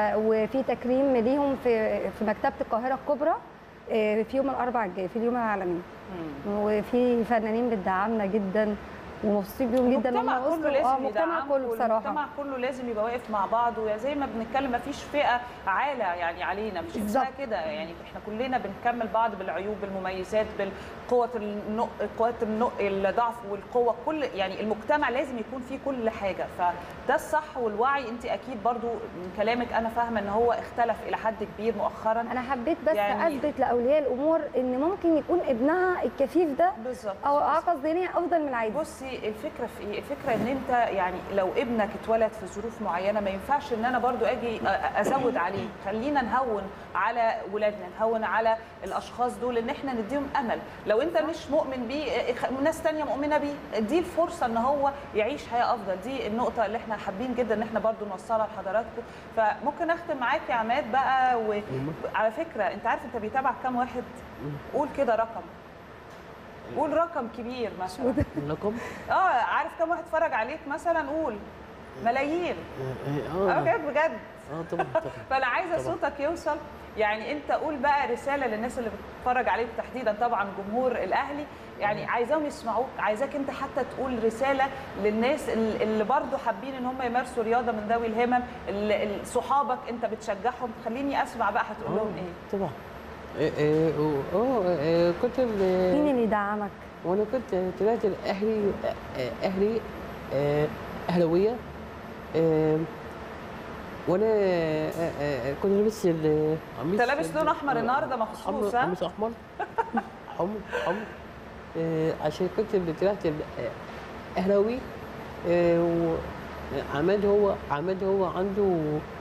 وفي تكريم ليهم في في مكتبه القاهره الكبرى آه، في يوم الاربعاء الجاي في اليوم العالمي وفي فنانين بتدعمنا جدا ومبسوطين بيهم جدا المجتمع هم كله وصلوا- لازم اه المجتمع يدعمه كله بصراحه المجتمع كله لازم يبقى واقف مع بعض وزي ما بنتكلم مفيش فئه عالة يعني علينا مش اسمها بالظبط. كده يعني احنا كلنا بنكمل بعض بالعيوب بالمميزات بالقوة النق قوات النق الضعف والقوة كل يعني المجتمع لازم يكون فيه كل حاجة فده الصح والوعي انت اكيد برضو من كلامك انا فاهمة ان هو اختلف الى حد كبير مؤخرا انا حبيت بس يعني- يعني اثبت لاولياء الامور ان ممكن يكون ابنها الكفيف ده بالظبط او اعاقه ذهنيه افضل من العادي بصي بصي الفكره في ايه الفكره ان انت يعني لو ابنك اتولد في ظروف معينه ما ينفعش ان انا برضو اجي أ- ازود عليه خلينا نهون على ولادنا نهون على الاشخاص دول ان احنا نديهم امل لو انت مش مؤمن بيه اه، خ- ناس تانية مؤمنه بيه اديه الفرصه ان هو يعيش حياه افضل دي النقطه اللي احنا حابين جدا ان احنا برضو نوصلها لحضراتكم فممكن اختم معاك يا عماد بقى وعلى فكره انت عارف انت بيتابعك كام واحد قول كده رقم قول رقم كبير مثلا رقم اه عارف كم واحد اتفرج عليك مثلا قول ملايين اه اه بجد بجد اه طبعا طبعا فانا عايزه طبعاً. صوتك يوصل يعني انت قول بقى رساله للناس اللي بتتفرج عليك تحديدا طبعا جمهور الاهلي يعني عايزاهم يسمعوك عايزاك انت حتى تقول رساله للناس ال- اللي برضو حابين ان هم يمارسوا رياضه من ذوي الهمم ال- ال- صحابك انت بتشجعهم خليني اسمع بقى هتقول لهم ايه طبعا إيه إيه اه إيه كنت ال- مين اللي يدعمك؟ وانا كنت طلعت الاهلي آه، اهلي آه، اهلاويه آه، وانا آه، آه، كنت لابس القميص انت لابس لون احمر النهارده حمر مخصوص ها قميص احمر حمر حمر آه، عشان كنت اللي طلعت ال- آه، اهلاوي آه، وعماد هو عماد هو عنده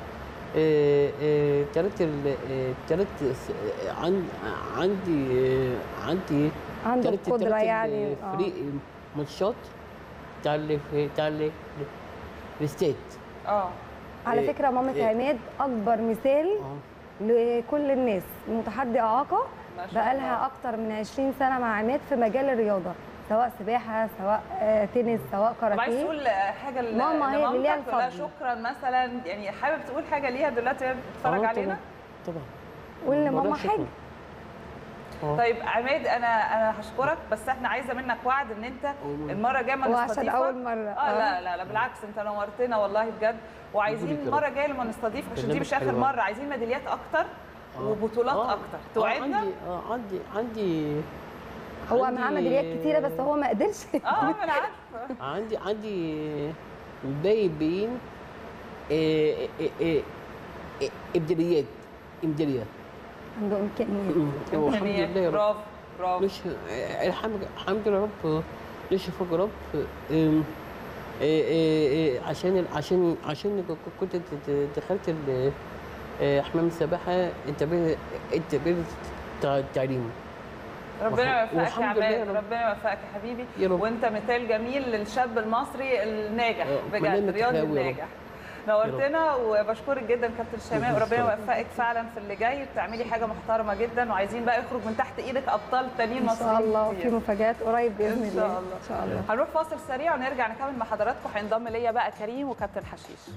ثلاث ثلاث عندي آه، عندي عنده تلات- القدرة تلات يعني، آه. فريق ماتشات بتاع ال- بتاع ال- الاستاد اه على إيه، فكره مامة إيه. عماد اكبر مثال لكل الناس متحدي اعاقه ما شاء بقالها الله. اكتر من 20 سنه مع عماد في مجال الرياضه سواء سباحه سواء آه، تنس سواء طب عايز كاراتيه تقول حاجه ل- ماما هي اللي ليها لمامتك ولا الفضل. شكرا مثلا يعني حابب تقول حاجه ليها دلوقتي وهي بتتفرج آه، علينا طبعا قول بقول لماما لها شكراً. حاجه آه. طيب عماد انا انا هشكرك بس احنا عايزه منك وعد ان انت المره الجايه ما هو عشان نستضيفك أول مرة. اه آه. لا لا لا بالعكس انت نورتنا والله بجد وعايزين يخليك يا المره رب. الجايه لما نستضيفك عشان دي برنامج مش اخر حلو. مره عايزين ميداليات اكتر وبطولات آه. اكتر آه، توعدنا عندي اه عندي عندي هو عندي- معاه ميداليات كتيره بس هو ما قدرش اه ما انا عارفه عندي عندي بايبين آه، آه، آه، آه، ابداليات امداليات عنده امكانيات والحمد إمكانيات. لله يا رب برافو برافو مش الحمد الحمد لله رب ليش فوق رب آم، آه، آه، آه، عشان عشان عشان ك- كنت د- دخلت ال- آه، حمام السباحه انتبه انتبه التعليم ربنا يوفقك يا والحمد لله عماد يا رب. ربنا يوفقك يا حبيبي يا رب. وانت مثال جميل للشاب المصري الناجح آه، بجد كلنا رياضي نتهاوى يا رب. الناجح نورتنا وبشكرك جدا كابتن شيماء شكراً. وربنا يوفقك فعلا في اللي جاي وتعملي حاجه محترمه جدا وعايزين بقى يخرج من تحت ايدك ابطال تانيين ان مصريين شاء الله كتير. في مفاجات قريب باذن ان الله شاء الله ان شاء الله هنروح فاصل سريع ونرجع نكمل مع حضراتكم هينضم ليا بقى كريم وكابتن حشيش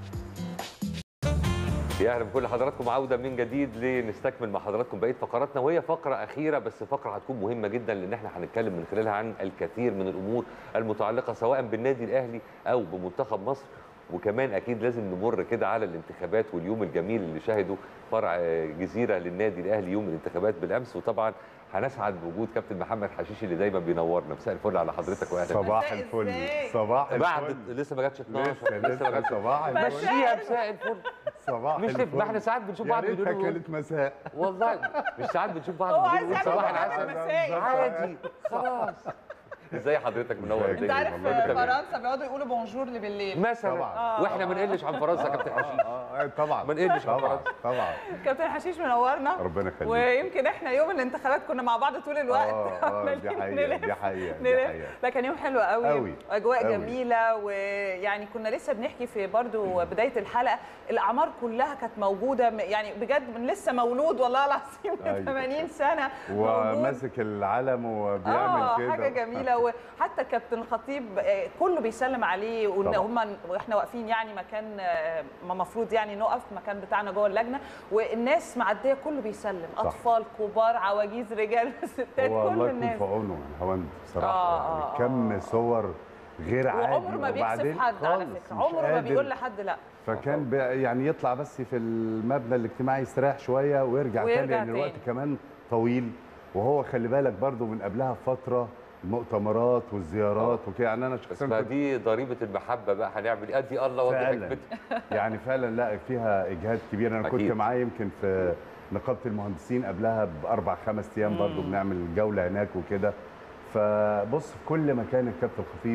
يا اهلا بكل حضراتكم عوده من جديد لنستكمل مع حضراتكم بقيه فقراتنا وهي فقره اخيره بس فقره هتكون مهمه جدا لان احنا هنتكلم من خلالها عن الكثير من الامور المتعلقه سواء بالنادي الاهلي او بمنتخب مصر وكمان اكيد لازم نمر كده على الانتخابات واليوم الجميل اللي شهده فرع جزيره للنادي الاهلي يوم الانتخابات بالامس وطبعا هنسعد بوجود كابتن محمد حشيش اللي دايما بينورنا مساء الفل على حضرتك واهلا صباح مساء الفل إزاي؟ صباح بعد الفل لسه ما جاتش 12 لسه ما لسه جاتش صباح الفل مشيها مساء الفل صباح مش الفل ما احنا ساعات بنشوف بعض يا ريتها بنقول كانت مساء والله مش ساعات بنشوف بعض هو عايز بنقول يعمل صباح برنامج العسل مسائي. عادي خلاص ازاي حضرتك منور ازيك؟ انت الدنيا عارف والله تمام. فرنسا بيقعدوا يقولوا بونجور اللي بالليل مثلا طبعاً. واحنا ما نقلش عن فرنسا يا كابتن حشيش آه، آه، طبعا ما نقلش عن طبعا فرنسا طبعا كابتن حشيش منورنا ربنا يخليك ويمكن احنا يوم الانتخابات كنا مع بعض طول الوقت اه اه دي عمالين حقيقه نلف دي حقيقه دي نلف حقيقه ده كان يوم حلو قوي, قوي، اجواء قوي. جميله ويعني كنا لسه بنحكي في برضو بدايه الحلقه الاعمار كلها كانت موجوده م- يعني بجد من لسه مولود والله العظيم من أيوة. 80 سنه مولود وماسك العلم وبيعمل اه كده حاجه جميله وحتى كابتن الخطيب آه، كله بيسلم عليه وان طبعاً. هم واحنا واقفين يعني مكان آه، ما المفروض يعني نقف مكان بتاعنا جوه اللجنه والناس معديه كله بيسلم صح. اطفال كبار عواجيز رجال ستات هو كل الله يكون الناس في عونه يا هوند بصراحه آه، يعني آه، كم صور غير عادي وعمره ما وبعدين بيكسف حد على خالص فكره مش عمره ما قادر. بيقول لحد لا فكان بي يعني يطلع بس في المبنى الاجتماعي يستريح شويه ويرجع, ويرجع تاني لان تاني. الوقت كمان طويل وهو خلي بالك برضو من قبلها فتره المؤتمرات والزيارات وكده يعني انا بس شخصيا ما كنت دي ضريبه المحبه بقى هنعمل ايه ادي الله ودي فعلا حكمته يعني فعلا لا فيها اجهاد كبير انا كنت أكيد. معاه يمكن في نقابه المهندسين قبلها باربع خمس ايام برضو بنعمل جوله هناك وكده فبص في كل مكان الكابتن الخطيب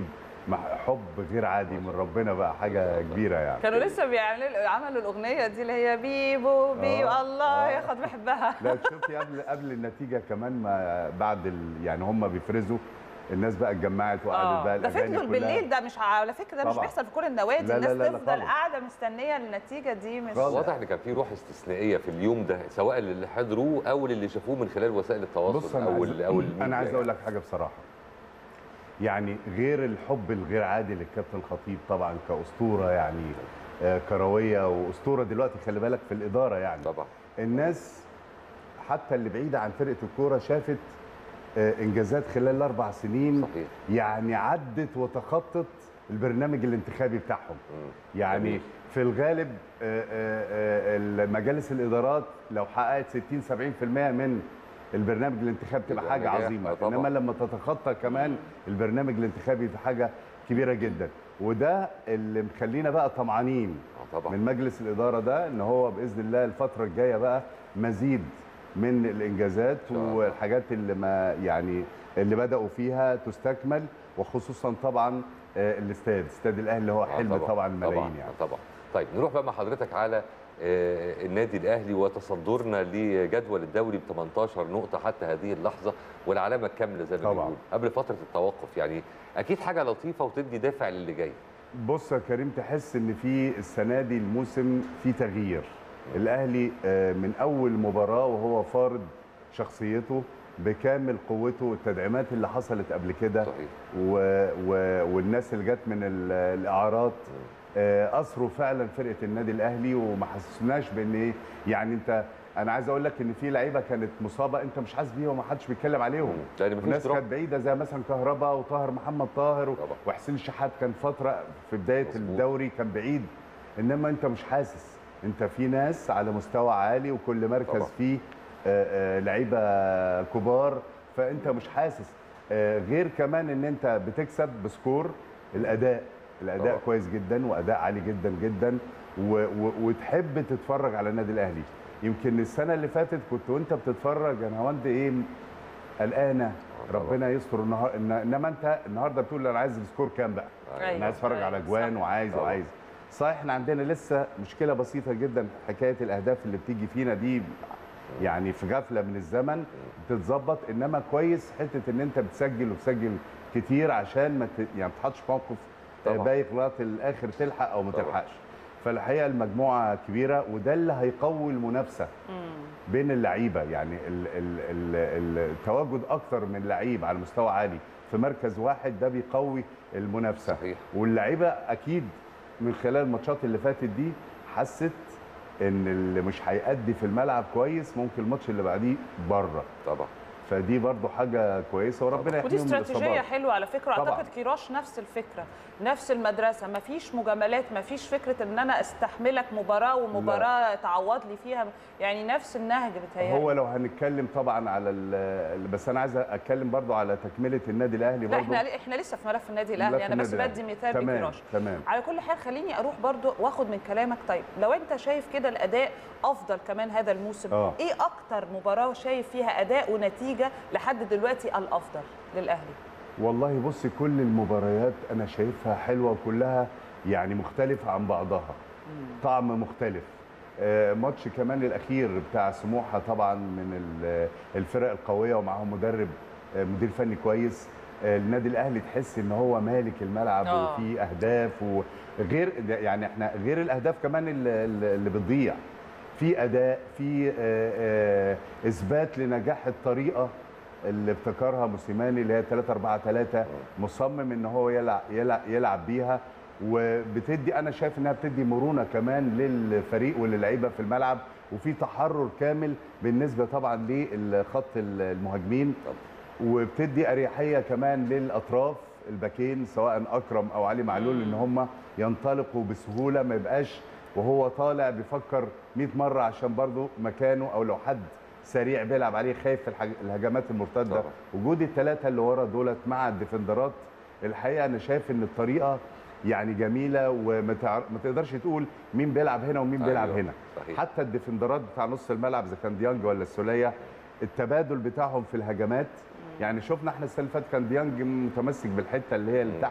مع- حب غير عادي من ربنا بقى حاجه كبيره يعني كانوا لسه بيعملوا عملوا الاغنيه دي اللي هي بيبو بيبو آه، الله آه. ياخد بحبها لا شوفي قبل قبل النتيجه كمان ما بعد ال يعني هم بيفرزوا الناس بقى اتجمعت وقعدت بقى ده الاغاني فضلوا كلها بالليل ده مش على فكره ده مش طبعاً. بيحصل في كل النوادي لا، لا، الناس لا، لا تفضل خالص. قاعده مستنيه النتيجه دي مش واضح ان كان في روح استثنائيه في اليوم ده سواء اللي حضروه او اللي شافوه من خلال وسائل بص التواصل انا او عايز ال او الميديا انا عايز يعني. اقول لك حاجه بصراحه يعني غير الحب الغير عادي للكابتن خطيب طبعا كاسطوره يعني آه، كرويه واسطوره دلوقتي خلي بالك في الاداره يعني طبعا الناس حتى اللي بعيده عن فرقه الكوره شافت آه، انجازات خلال الاربع سنين صحيح. يعني عدت وتخطت البرنامج الانتخابي بتاعهم يعني جميل. في الغالب آه، آه، آه، مجالس الادارات لو حققت 60 70% من البرنامج الانتخابي تبقى يبقى حاجه نجاح. عظيمه آه، طبعاً. انما لما تتخطى كمان البرنامج الانتخابي دي حاجه كبيره جدا وده اللي مخلينا بقى طمعانين طبعا. من مجلس الاداره ده ان هو باذن الله الفتره الجايه بقى مزيد من الانجازات والحاجات اللي ما يعني اللي بداوا فيها تستكمل وخصوصا طبعا آه، الاستاد استاد الاهلي اللي هو آه، حلم طبعا ملايين طبعا يعني طبعا طيب نروح بقى مع حضرتك على آه، النادي الاهلي وتصدرنا لجدول الدوري ب 18 نقطه حتى هذه اللحظه والعلامه الكامله زي ما طبعاً. بنقول قبل فتره التوقف يعني اكيد حاجه لطيفه وتدي دافع للي جاي بص يا كريم تحس ان في السنه دي الموسم في تغيير الاهلي آه، من اول مباراه وهو فارض شخصيته بكامل قوته والتدعيمات اللي حصلت قبل كده صحيح. و... و... والناس اللي جت من ال- الاعارات آه، اثروا فعلا فرقه النادي الاهلي وما حسسناش بان ايه يعني انت انا عايز اقول لك ان في لعيبه كانت مصابه انت مش حاسس بيها وما حدش بيتكلم عليهم لان مفيش وناس دروب. كانت بعيده زي مثلا كهربا وطاهر محمد طاهر وحسين الشحات كان فتره في بدايه مظبوط. الدوري كان بعيد انما انت مش حاسس انت في ناس على مستوى عالي وكل مركز طبعا. فيه آه، آه، لعيبه كبار فانت مش حاسس آه، غير كمان ان انت بتكسب بسكور الاداء الاداء طبعا. كويس جدا واداء عالي جدا جدا و و وتحب تتفرج على النادي الاهلي يمكن السنه اللي فاتت كنت وانت بتتفرج انا هوند ايه قلقانه ربنا يستر النهار إن- انما انت النهارده بتقول انا عايز السكور كام بقى أيوة. انا عايز اتفرج على اجوان وعايز طبعا. وعايز صحيح احنا عندنا لسه مشكله بسيطه جدا حكايه الاهداف اللي بتيجي فينا دي يعني في غفله من الزمن بتتظبط انما كويس حته ان انت بتسجل وتسجل كتير عشان ما ت... يعني ما تحطش في موقف طبعا. بايخ لغايه الاخر تلحق او ما طبعا. تلحقش فالحقيقه المجموعه كبيره وده اللي هيقوي المنافسه بين اللعيبه يعني ال ال ال التواجد اكتر من لعيب على مستوى عالي في مركز واحد ده بيقوي المنافسه صحيح. واللعيبه اكيد من خلال الماتشات اللي فاتت دي حست ان اللي مش هيأدي في الملعب كويس ممكن الماتش اللي بعديه بره طبعا فدي برضو حاجه كويسه وربنا ودي يحميهم من استراتيجيه الاصابات حلوه على فكره طبعاً. اعتقد كيروش نفس الفكره نفس المدرسه ما فيش مجاملات ما فيش فكره ان انا استحملك مباراه ومباراه تعوض لي فيها يعني نفس النهج بتهيألي هو لو هنتكلم طبعا على ال- بس انا عايز اتكلم برضو على تكمله النادي الاهلي لا برضو احنا احنا لسه في ملف النادي ملف الاهلي انا بس النادي بدي الأهلي. مثال تمام، بكيروش تمام. على كل حال خليني اروح برضو واخد من كلامك طيب لو انت شايف كده الاداء افضل كمان هذا الموسم آه. ايه اكتر مباراه شايف فيها اداء ونتيجه لحد دلوقتي الافضل للاهلي والله بصي كل المباريات انا شايفها حلوه وكلها يعني مختلفه عن بعضها طعم مختلف آه، ماتش كمان الاخير بتاع سموحه طبعا من ال- الفرق القويه ومعاهم مدرب آه، مدير فني كويس آه، النادي الاهلي تحس ان هو مالك الملعب آه. وفي اهداف وغير يعني احنا غير الاهداف كمان اللي, اللي بتضيع في اداء في آه، آه، اثبات لنجاح الطريقه اللي ابتكرها موسيماني اللي هي 3 4 3 مصمم ان هو يلعب يلعب, يلعب بيها وبتدي انا شايف انها بتدي مرونه كمان للفريق وللعيبه في الملعب وفي تحرر كامل بالنسبه طبعا للخط المهاجمين وبتدي اريحيه كمان للاطراف الباكين سواء اكرم او علي معلول ان هم ينطلقوا بسهوله ما يبقاش وهو طالع بيفكر 100 مره عشان برضه مكانه او لو حد سريع بيلعب عليه خايف في الحاج- الهجمات المرتده طبعا. وجود الثلاثه اللي ورا دولت مع الديفندرات الحقيقه انا شايف ان الطريقه يعني جميله وما تعر- ما تقدرش تقول مين بيلعب هنا ومين أيوة، بيلعب هنا صحيح. حتى الديفندرات بتاع نص الملعب اذا كان ديانج ولا السوليه التبادل بتاعهم في الهجمات يعني شفنا احنا السنه اللي فاتت كان ديانج متمسك بالحته اللي هي اللي تحت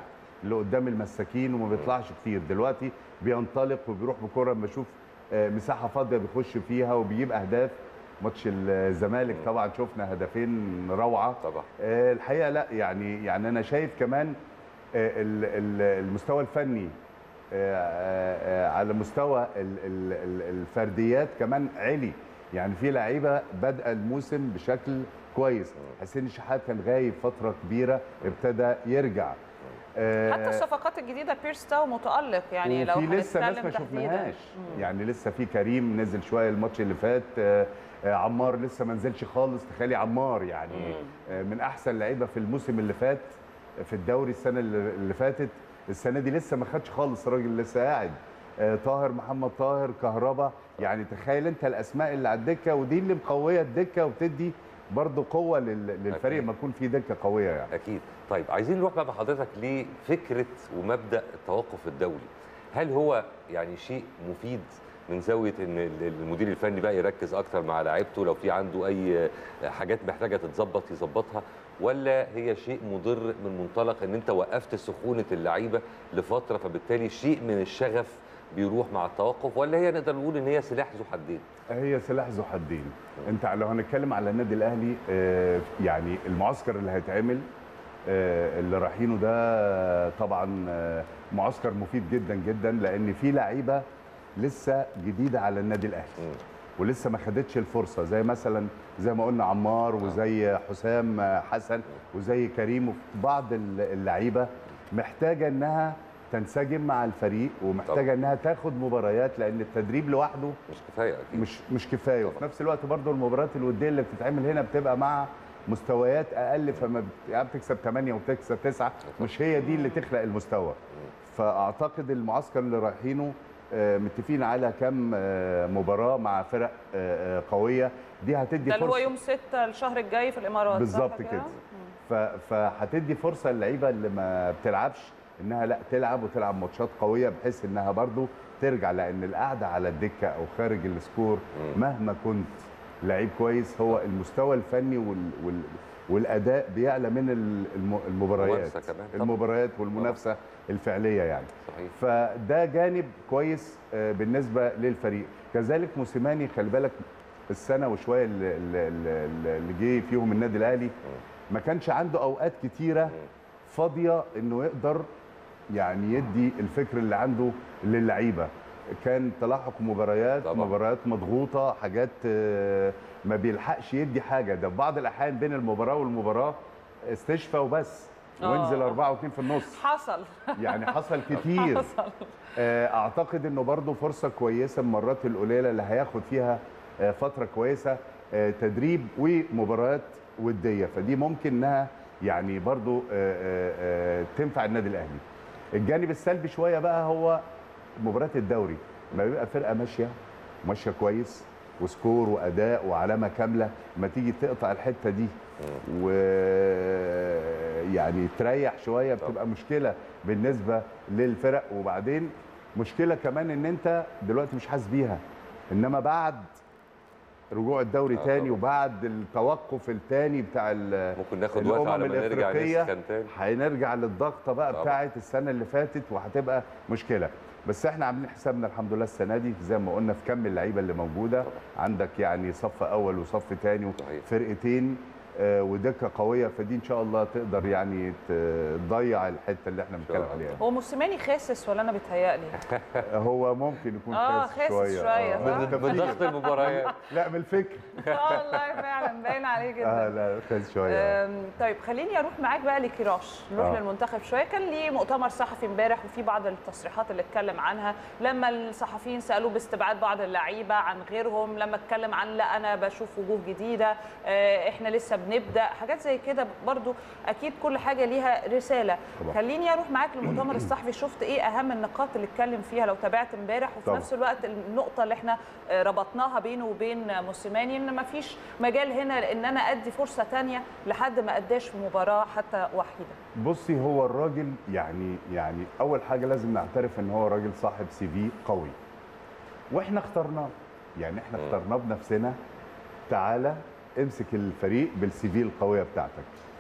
اللي قدام المساكين وما بيطلعش كتير دلوقتي بينطلق وبيروح بكره لما يشوف آه، مساحه فاضيه بيخش فيها وبيجيب اهداف ماتش الزمالك طبعا شفنا هدفين روعه طبعا الحقيقه لا يعني يعني انا شايف كمان آه، ال- ال- المستوى الفني آه، آه، على مستوى ال- ال- ال- الفرديات كمان عالي يعني في لعيبه بادئه الموسم بشكل كويس حسين الشحات كان غايب فتره كبيره ابتدى يرجع آه، حتى الصفقات الجديده بيرس تاو متالق يعني لو وفي لسه ناس هنتكلم ما تحديداً. شفناهاش مم. يعني لسه في كريم نزل شويه الماتش اللي فات آه، آه، عمار لسه ما نزلش خالص تخيلي عمار يعني آه، من احسن لعيبه في الموسم اللي فات في الدوري السنه اللي اللي فاتت السنه دي لسه ما خدش خالص الراجل لسه قاعد آه، طاهر محمد طاهر كهربا يعني تخيل انت الاسماء اللي على الدكه ودي اللي مقويه الدكه وبتدي برضه قوه لل- للفريق ما يكون في دكه قويه يعني اكيد طيب عايزين نروح بقى مع حضرتك لفكره ومبدا التوقف الدولي هل هو يعني شيء مفيد من زاويه ان ال- المدير الفني بقى يركز اكتر مع لاعيبته لو في عنده اي حاجات محتاجه تتظبط يظبطها ولا هي شيء مضر من منطلق ان انت وقفت سخونه اللعيبه لفتره فبالتالي شيء من الشغف بيروح مع التوقف ولا هي نقدر نقول ان هي سلاح ذو حدين هي سلاح ذو حدين انت لو هنتكلم على النادي الاهلي آه، يعني المعسكر اللي هيتعمل آه، اللي رايحينه ده طبعا آه، معسكر مفيد جدا جدا لان في لعيبه لسه جديده على النادي الاهلي ولسه ما خدتش الفرصه زي مثلا زي ما قلنا عمار وزي حسام حسن وزي كريم وبعض اللعيبه محتاجه انها تنسجم مع الفريق ومحتاجه انها تاخد مباريات لان التدريب لوحده مش كفايه اكيد مش مش كفايه وفي نفس الوقت برضو المباريات الوديه اللي بتتعمل هنا بتبقى مع مستويات اقل فما بت- يعني بتكسب 8 وتكسب 9 مش هي دي اللي تخلق المستوى فاعتقد المعسكر اللي رايحينه آه، متفقين على كام آه، مباراه مع فرق آه، آه، قويه دي هتدي ده اللي هو فرصه يوم 6 الشهر الجاي في الامارات صح بالظبط كده ف- فهتدي فرصه للعيبه اللي ما بتلعبش انها لا تلعب وتلعب ماتشات قويه بحيث انها برضو ترجع لان القعده على الدكه او خارج السكور مهما كنت لعيب كويس هو المستوى الفني وال وال والاداء بيعلى من ال- الم- المباريات المنافسة كمان طبعاً. المباريات والمنافسه الفعليه يعني صحيح فده جانب كويس آه، بالنسبه للفريق كذلك موسيماني خلي بالك السنه وشويه اللي, اللي, اللي جه فيهم النادي الاهلي ما كانش عنده اوقات كتيره فاضيه انه يقدر يعني يدي الفكر اللي عنده للعيبه كان تلاحق مباريات طبعا. مباريات مضغوطه حاجات آه، ما بيلحقش يدي حاجه ده في بعض الاحيان بين المباراه والمباراه استشفى وبس آه. وانزل 4 و2 في النص حصل يعني حصل كتير حصل آه، اعتقد انه برضه فرصه كويسه المرات القليله اللي هياخد فيها آه، فتره كويسه آه، تدريب ومباريات وديه فدي ممكن انها يعني برضه آه، آه، آه، تنفع النادي الاهلي الجانب السلبي شويه بقى هو مباريات الدوري ما بيبقى فرقه ماشيه ماشيه كويس وسكور واداء وعلامه كامله ما تيجي تقطع الحته دي ويعني تريح شويه بتبقى مشكله بالنسبه للفرق وبعدين مشكله كمان ان انت دلوقتي مش حاسس بيها انما بعد رجوع الدوري آه تاني طبعاً. وبعد التوقف التاني بتاع ال- ممكن ناخد وقت على ما نرجع نسخن تاني هنرجع للضغطه بقى طبعاً. بتاعه السنه اللي فاتت وهتبقى مشكله بس احنا عاملين حسابنا الحمد لله السنه دي زي ما قلنا في كم اللعيبه اللي موجوده عندك يعني صف اول وصف تاني فرقتين آه، ودكه قويه فدي ان شاء الله تقدر يعني ت- تضيع الحته اللي احنا بنتكلم عليها هو موسيماني خاسس ولا انا بيتهيألي هو ممكن يكون آه، خاسس خاسس شويه شوية، آه. صح؟ من ضغط المباريات لا من الفكر اه والله فعلا باين عليه جدا اه لا خاسس شويه أم، طيب خليني اروح معاك بقى لكيراش نروح آه. للمنتخب شويه كان ليه مؤتمر صحفي امبارح وفي بعض التصريحات اللي اتكلم عنها لما الصحفيين سالوه باستبعاد بعض اللعيبه عن غيرهم لما اتكلم عن لا انا بشوف وجوه جديده آه، احنا لسه بنبدا حاجات زي كده برضو اكيد كل حاجه ليها رساله طبعا. خليني اروح معاك للمؤتمر الصحفي شفت ايه اهم النقاط اللي اتكلم فيها لو تابعت امبارح وفي طبعا. نفس الوقت النقطه اللي احنا آه، ربطناها بينه وبين موسيماني ان ما فيش مجال هنا ان انا ادي فرصه تانية لحد ما اداش في مباراه حتى وحيده بصي هو الراجل يعني يعني اول حاجه لازم نعترف ان هو راجل صاحب سي في قوي واحنا اخترناه يعني احنا اخترناه بنفسنا تعالى امسك الفريق بالسي في القويه بتاعتك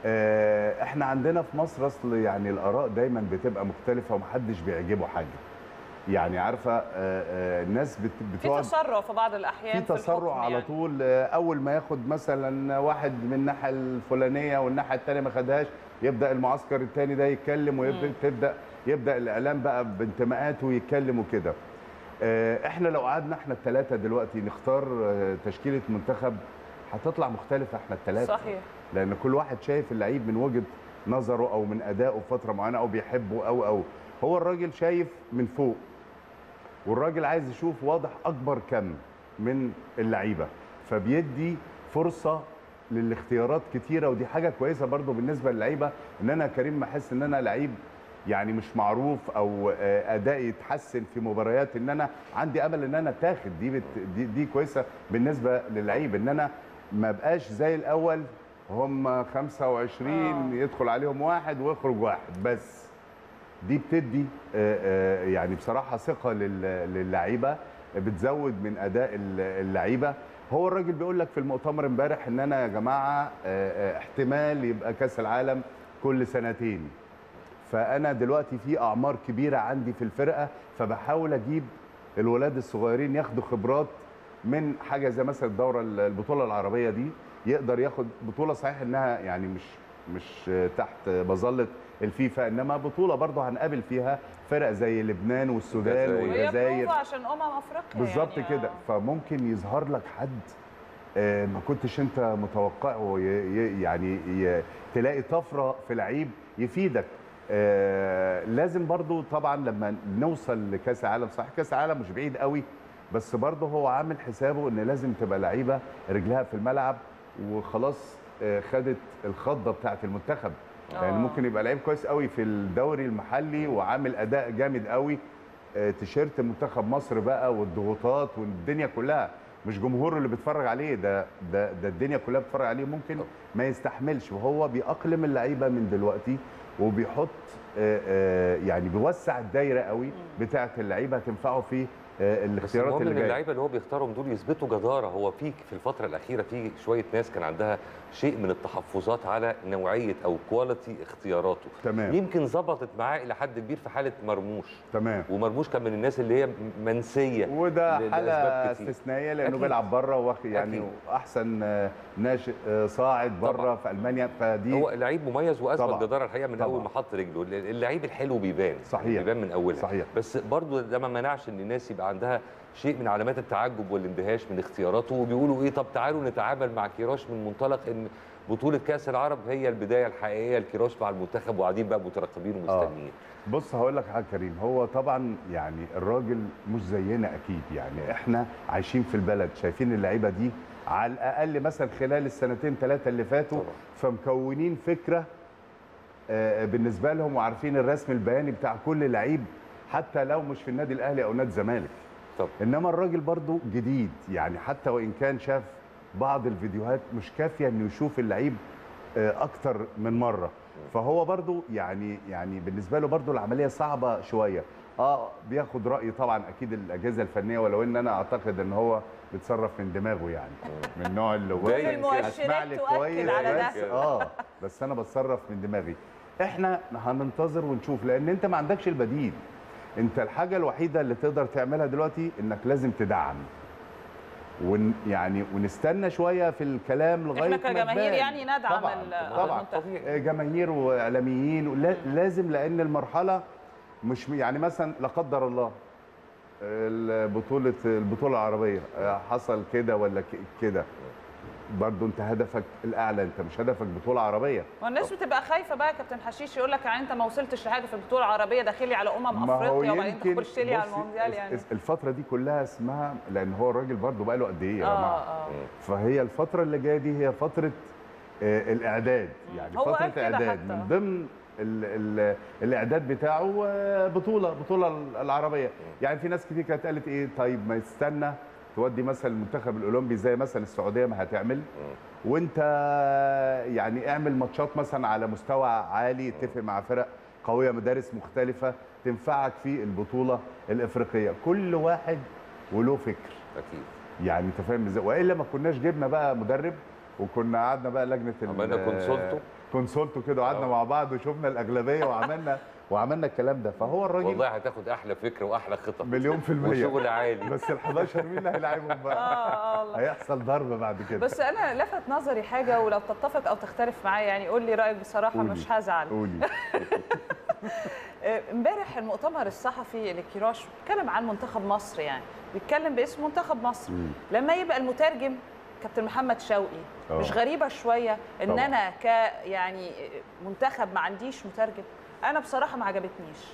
آه، احنا عندنا في مصر اصل يعني الاراء دايما بتبقى مختلفه ومحدش بيعجبه حاجه يعني عارفه آه، آه، الناس بت- في بتقعد تسرع في بعض الاحيان في تسرع الحكم على يعني. طول آه، اول ما ياخد مثلا واحد من الناحيه الفلانيه والناحيه الثانيه ما خدهاش يبدا المعسكر الثاني ده يتكلم وتبدا يبدا الاعلام بقى بانتماءاته ويتكلم وكده آه، احنا لو قعدنا احنا الثلاثه دلوقتي نختار آه، تشكيله منتخب هتطلع مختلفه احنا الثلاثه صحيح لان كل واحد شايف اللعيب من وجهه نظره او من ادائه في فتره معينه او بيحبه او او هو الراجل شايف من فوق والراجل عايز يشوف واضح اكبر كم من اللعيبه فبيدي فرصه للاختيارات كتيره ودي حاجه كويسه برضو بالنسبه للعيبه ان انا كريم ما احس ان انا لعيب يعني مش معروف او آه، ادائي يتحسن في مباريات ان انا عندي امل ان انا اتاخد دي بت دي, دي كويسه بالنسبه للعيب ان انا ما بقاش زي الاول هم 25 يدخل عليهم واحد ويخرج واحد بس دي بتدي آه، آه، يعني بصراحه ثقه لل- للعيبه بتزود من اداء ال- اللعيبه هو الراجل بيقول لك في المؤتمر امبارح ان انا يا جماعه آه، آه، احتمال يبقى كاس العالم كل سنتين فانا دلوقتي في اعمار كبيره عندي في الفرقه فبحاول اجيب الولاد الصغيرين ياخدوا خبرات من حاجه زي مثلا الدوره البطوله العربيه دي يقدر ياخد بطوله صحيح انها يعني مش مش تحت مظله الفيفا انما بطوله برضه هنقابل فيها فرق زي لبنان والسودان الجزائر. وهي والجزائر بروفة عشان امم افريقيا بالظبط يعني كده فممكن يظهر لك حد آه، ما كنتش انت متوقعه ي- ي- يعني ي- تلاقي طفره في لعيب يفيدك آه، لازم برضو طبعا لما نوصل لكاس العالم صح كاس العالم مش بعيد قوي بس برضه هو عامل حسابه ان لازم تبقى لعيبه رجلها في الملعب وخلاص آه، خدت الخضه بتاعه المنتخب يعني آه. ممكن يبقى لعيب كويس قوي في الدوري المحلي وعامل اداء جامد قوي آه، تيشيرت منتخب مصر بقى والضغوطات والدنيا كلها مش جمهوره اللي بيتفرج عليه ده ده ده الدنيا كلها بتتفرج عليه ممكن ما يستحملش وهو بيأقلم اللعيبه من دلوقتي وبيحط آه، آه، يعني بيوسع الدايره قوي بتاعه اللعيبه هتنفعه في آه، بس الاختيارات المهم اللي ان جايه اللعيبه اللي هو بيختارهم دول يثبتوا جداره هو في في الفتره الاخيره في شويه ناس كان عندها شيء من التحفظات على نوعيه او كواليتي اختياراته تمام. يمكن ظبطت معاه الى حد كبير في حاله مرموش تمام ومرموش كان من الناس اللي هي منسيه وده ل- حاله لأسباب كتير. استثنائيه لانه أكيد. بيلعب بره واخد يعني أكيد. احسن آه، ناشئ آه، صاعد بره في المانيا فدي هو لعيب مميز واثبت طبعاً. جداره الحقيقه من طبعاً. اول ما حط رجله اللعيب الحلو بيبان صحيح. يعني بيبان من اولها صحيح. بس برضو ده ما منعش ان الناس يبقى عندها شيء من علامات التعجب والاندهاش من اختياراته وبيقولوا ايه طب تعالوا نتعامل مع كيروش من منطلق ان بطوله كاس العرب هي البدايه الحقيقيه لكيروش مع المنتخب وقاعدين بقى مترقبين ومستنيين بص هقول لك حاجه كريم هو طبعا يعني الراجل مش زينا اكيد يعني احنا عايشين في البلد شايفين اللعيبه دي على الاقل مثلا خلال السنتين ثلاثه اللي فاتوا فمكونين فكره آه، بالنسبه لهم وعارفين الرسم البياني بتاع كل لعيب حتى لو مش في النادي الاهلي او نادي الزمالك طب. انما الراجل برضو جديد يعني حتى وان كان شاف بعض الفيديوهات مش كافيه انه يشوف اللعيب آه، اكتر من مره فهو برضو يعني يعني بالنسبه له برضو العمليه صعبه شويه اه بياخد راي طبعا اكيد الاجهزه الفنيه ولو ان انا اعتقد ان هو بيتصرف من دماغه يعني من النوع اللي هو كل المؤشرات اسمع لي تؤكد كويس على ده. بس اه بس انا بتصرف من دماغي احنا هننتظر ونشوف لان انت ما عندكش البديل انت الحاجه الوحيده اللي تقدر تعملها دلوقتي انك لازم تدعم ون يعني ونستنى شويه في الكلام لغايه احنا ما كجماهير تبان. يعني ندعم طبعا ال- طبعا المنتخب. آه، جماهير واعلاميين ولا- لازم لان المرحله مش يعني مثلا لا قدر الله البطوله البطوله العربيه آه، حصل كده ولا ك- كده برضو انت هدفك الاعلى انت مش هدفك بطوله عربيه والناس بتبقى خايفه بقى يا كابتن حشيش يقول لك يعني انت ما وصلتش لحاجه في البطوله العربيه داخلي على امم ما هو افريقيا وبعدين يمكن تخش لي على بصي، المونديال يعني الفتره دي كلها اسمها لان هو الراجل برضو بقى له قد ايه يا آه، جماعه آه. فهي الفتره اللي جايه دي هي فتره آه، الاعداد يعني هو قال فتره كده اعداد حتى. من ضمن ال ال الاعداد بتاعه آه، بطوله بطوله العربيه يعني في ناس كتير كانت قالت ايه طيب ما يستنى تودي مثلا المنتخب الاولمبي زي مثلا السعوديه ما هتعمل وانت يعني اعمل ماتشات مثلا على مستوى عالي اتفق مع فرق قويه مدارس مختلفه تنفعك في البطوله الافريقيه كل واحد وله فكر اكيد يعني انت فاهم ازاي والا ما كناش جبنا بقى مدرب وكنا قعدنا بقى لجنه ال- عملنا كونسولتو. كونسولتو كده وقعدنا آه. مع بعض وشفنا الاغلبيه وعملنا وعملنا الكلام ده فهو الراجل والله هتاخد احلى فكره واحلى خطط مليون في المية وشغل عالي بس ال 11 مين اللي هيلاعبهم آه، بقى؟ آه، والله. هيحصل ضرب بعد كده بس انا لفت نظري حاجه ولو تتفق او تختلف معايا يعني قول لي رايك بصراحه قولي. مش هزعل قولي آه، امبارح المؤتمر الصحفي لكيروش بيتكلم عن منتخب مصر يعني بيتكلم باسم منتخب مصر مم. لما يبقى المترجم كابتن محمد شوقي آه. مش غريبه شويه ان طبعا. انا ك يعني منتخب ما عنديش مترجم انا بصراحه ما عجبتنيش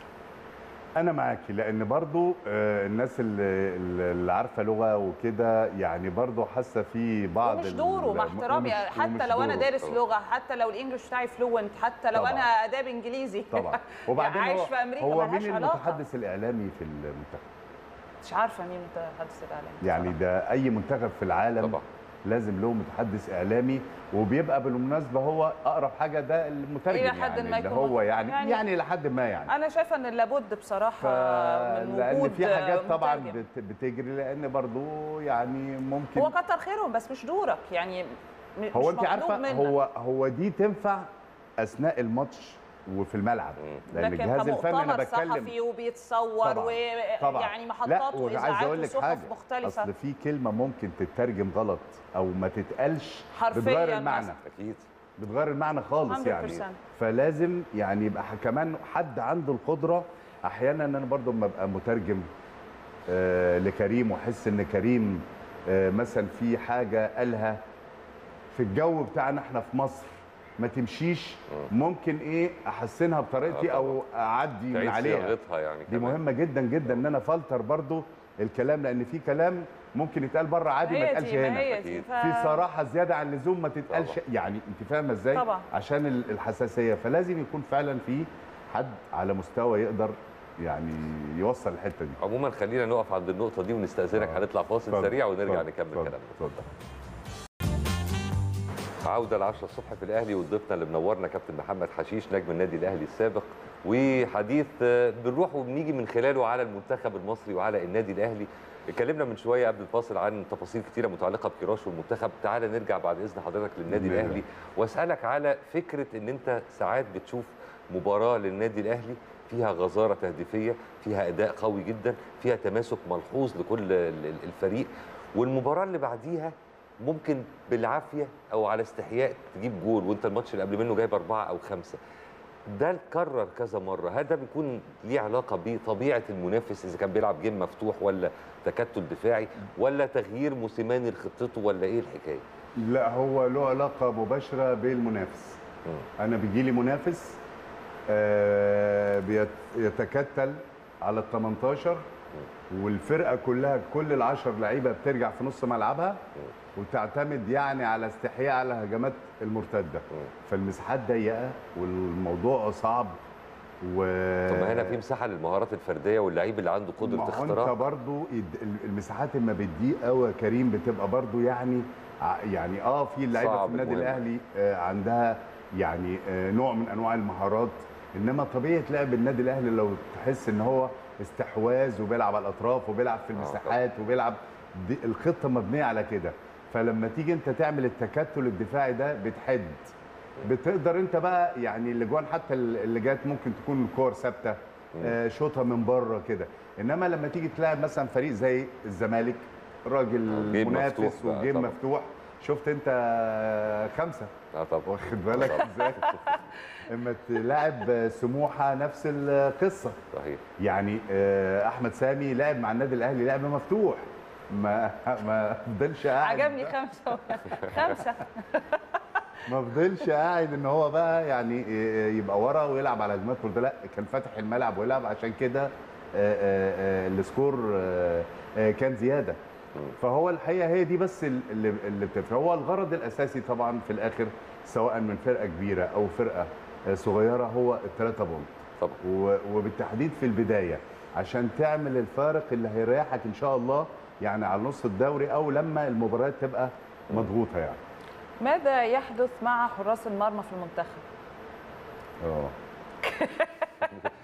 انا معاكي لان برضو آه، الناس اللي, اللي عارفه لغه وكده يعني برضو حاسه في بعض ومش ال- دوره مع ومش- احترامي ومش حتى لو انا دوره. دارس لغه حتى لو الانجليش بتاعي فلوينت حتى لو طبعا. انا اداب انجليزي طبعا وبعدين عايش هو, في امريكا هو ملهاش مين علاقه المتحدث الاعلامي في المنتخب مش عارفه مين متحدث الاعلامي يعني ده اي منتخب في العالم طبعا. لازم له متحدث اعلامي وبيبقى بالمناسبه هو اقرب حاجه ده المترجم إلى حد يعني ما اللي يكون هو يعني يعني- يعني, لحد ما يعني انا شايفه ان لابد بصراحه من لان وجود في حاجات طبعا مترجم. بت- بتجري لان برضو يعني ممكن هو كتر خيرهم بس مش دورك يعني م- هو مش انت مطلوب عارفه منك. هو هو دي تنفع اثناء الماتش وفي الملعب لان لكن الجهاز الفني انا كمؤتمر بتكلم صحفي وبيتصور طبعا. ويعني لا محطات وعايز واذاعات اقول لك وصحف حاجه مختلفه اصل في كلمه ممكن تترجم غلط او ما تتقالش حرفياً بتغير المعنى مثلاً. اكيد بتغير المعنى خالص يعني 100%. فلازم يعني يبقى ح- كمان حد عنده القدره احيانا انا برضو لما ابقى مترجم آه لكريم واحس ان كريم آه مثلا في حاجه قالها في الجو بتاعنا احنا في مصر ما تمشيش ممكن ايه احسنها بطريقتي آه او اعدي من تعيد عليها صياغتها يعني دي كمان. مهمه جدا جدا ان انا فلتر برضو الكلام لان في كلام ممكن يتقال بره عادي ما هي دي- يتقالش ما هنا هي دي. ف- في صراحه زياده عن اللزوم ما تتقالش طبعا. يعني انت فاهمه ازاي طبعا. عشان ال- الحساسيه فلازم يكون فعلا في حد على مستوى يقدر يعني يوصل الحته دي عموما خلينا نقف عند النقطه دي ونستاذنك هنطلع فاصل اتفضل، سريع ونرجع اتفضل، نكمل اتفضل، كلامنا اتفضل عودة ل 10 الصبح في الأهلي وضيفنا اللي منورنا كابتن محمد حشيش نجم النادي الأهلي السابق وحديث آه، بنروح وبنيجي من خلاله على المنتخب المصري وعلى النادي الأهلي اتكلمنا من شوية قبل الفاصل عن تفاصيل كتيرة متعلقة بكراش والمنتخب تعال نرجع بعد إذن حضرتك للنادي نرجع. الأهلي وأسألك على فكرة إن أنت ساعات بتشوف مباراة للنادي الأهلي فيها غزارة تهديفية فيها أداء قوي جدا فيها تماسك ملحوظ لكل ال- ال- الفريق والمباراة اللي بعديها ممكن بالعافيه او على استحياء تجيب جول وانت الماتش اللي قبل منه جايب اربعه او خمسه ده اتكرر كذا مره هل ده بيكون ليه علاقه بطبيعه المنافس اذا كان بيلعب جيم مفتوح ولا تكتل دفاعي ولا تغيير موسيماني لخطته ولا ايه الحكايه لا هو له علاقه مباشره بالمنافس انا بيجي لي منافس آه، بيت- يتكتل على ال 18 والفرقه كلها كل العشر لعيبه بترجع في نص ملعبها وتعتمد يعني على استحياء على هجمات المرتده فالمساحات ضيقه والموضوع صعب و طب ما هنا في مساحه للمهارات الفرديه واللعيب اللي عنده قدره ما هو انت اختراق برضو الد- المساحات اللي ما بتضيق قوي يا كريم بتبقى برضو يعني ع- يعني اه في اللعيبه في صعب النادي المهم. الاهلي آه عندها يعني آه نوع من انواع المهارات انما طبيعه لعب النادي الاهلي لو تحس ان هو استحواذ وبيلعب على الاطراف وبيلعب في المساحات وبيلعب دي الخطه مبنيه على كده فلما تيجي انت تعمل التكتل الدفاعي ده بتحد بتقدر انت بقى يعني الاجوان حتى اللي جات ممكن تكون الكور ثابته آه، شوطها من بره كده انما لما تيجي تلاعب مثلا فريق زي الزمالك راجل جيم منافس مفتوح بقى وجيم طبعا. مفتوح شفت انت خمسه اه طبعا واخد بالك ازاي اما تلاعب سموحه نفس القصه صحيح يعني آه، احمد سامي لعب مع النادي الاهلي لعب مفتوح ما ما فضلش قاعد عجبني خمسه خمسه ما فضلش قاعد ان هو بقى يعني يبقى ورا ويلعب على هجمات مرتده لا كان فاتح الملعب ويلعب عشان كده آه، آه، آه، السكور آه، آه، كان زياده فهو الحقيقه هي دي بس اللي اللي بتفرق هو الغرض الاساسي طبعا في الاخر سواء من فرقه كبيره او فرقه آه، صغيره هو الثلاثه بونت طبعا و- وبالتحديد في البدايه عشان تعمل الفارق اللي هيريحك ان شاء الله يعني على نص الدوري او لما المباريات تبقى مضغوطه يعني ماذا يحدث مع حراس المرمى في المنتخب اه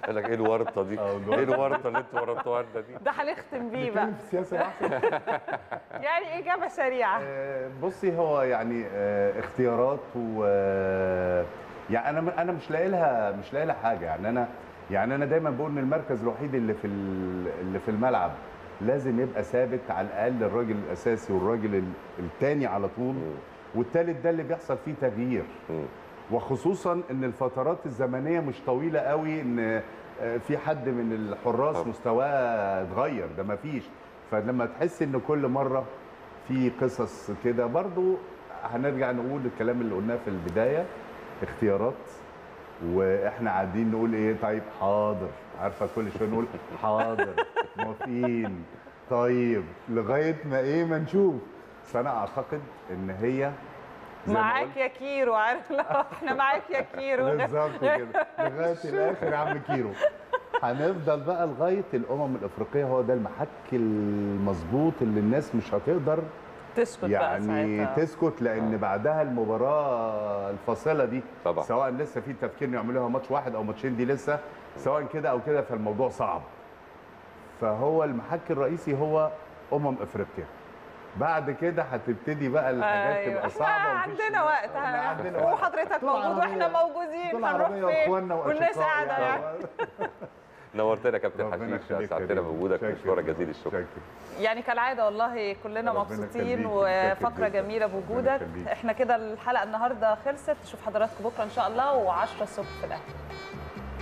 قال لك ايه الورطه دي؟ الورطة. ايه الورطه اللي انتوا ورطوها لنا دي؟ ده هنختم بيه بقى في السياسه احسن يعني اجابه سريعه آه، بصي هو يعني آه، اختيارات و آه، يعني انا انا مش لاقي لها مش لاقي لها حاجه يعني انا يعني انا دايما بقول ان المركز الوحيد اللي في ال- اللي في الملعب لازم يبقى ثابت على الاقل الراجل الاساسي والراجل الثاني على طول والثالث ده اللي بيحصل فيه تغيير وخصوصا ان الفترات الزمنيه مش طويله قوي ان آه، في حد من الحراس طبعا. مستواه اتغير ده ما فيش فلما تحس ان كل مره في قصص كده برضو هنرجع نقول الكلام اللي قلناه في البدايه اختيارات واحنا قاعدين نقول ايه طيب حاضر عارفه كل شويه نقول حاضر موافقين طيب لغايه ما ايه ما نشوف فانا اعتقد ان هي زي ما معاك يا كيرو عارف لا احنا معاك يا كيرو بالظبط كده لغايه الاخر يا عم كيرو هنفضل بقى لغايه الامم الافريقيه هو ده المحك المظبوط اللي الناس مش هتقدر تسكت بقى يعني ساعتها. تسكت لان بعدها المباراه الفاصله دي طبعا. سواء لسه في تفكير إنه يعملوها ماتش واحد او ماتشين دي لسه سواء كده او كده فالموضوع صعب فهو المحك الرئيسي هو امم افريقيا بعد كده هتبتدي بقى الحاجات أيوة. تبقى احنا صعبه ومفيش- عندنا وقت إحنا عندنا وقت. وحضرتك طول موجود واحنا عربية- موجودين طول هنروح عربية فين وإخواننا والناس وأشقاء قاعده يعني. يعني نورتنا يا كابتن ربنا حشيش يخليك يا اسعدتنا كريم. بوجودك شاكر. مشكورك جزيل الشكر شاكر. يعني كالعاده والله كلنا ربنا مبسوطين يخليك، وفقره شاكر جداً. جميله ربنا بوجودك يخليك. احنا كده الحلقه النهارده خلصت نشوف حضراتكم بكره ان شاء الله و10 الصبح في الاهلي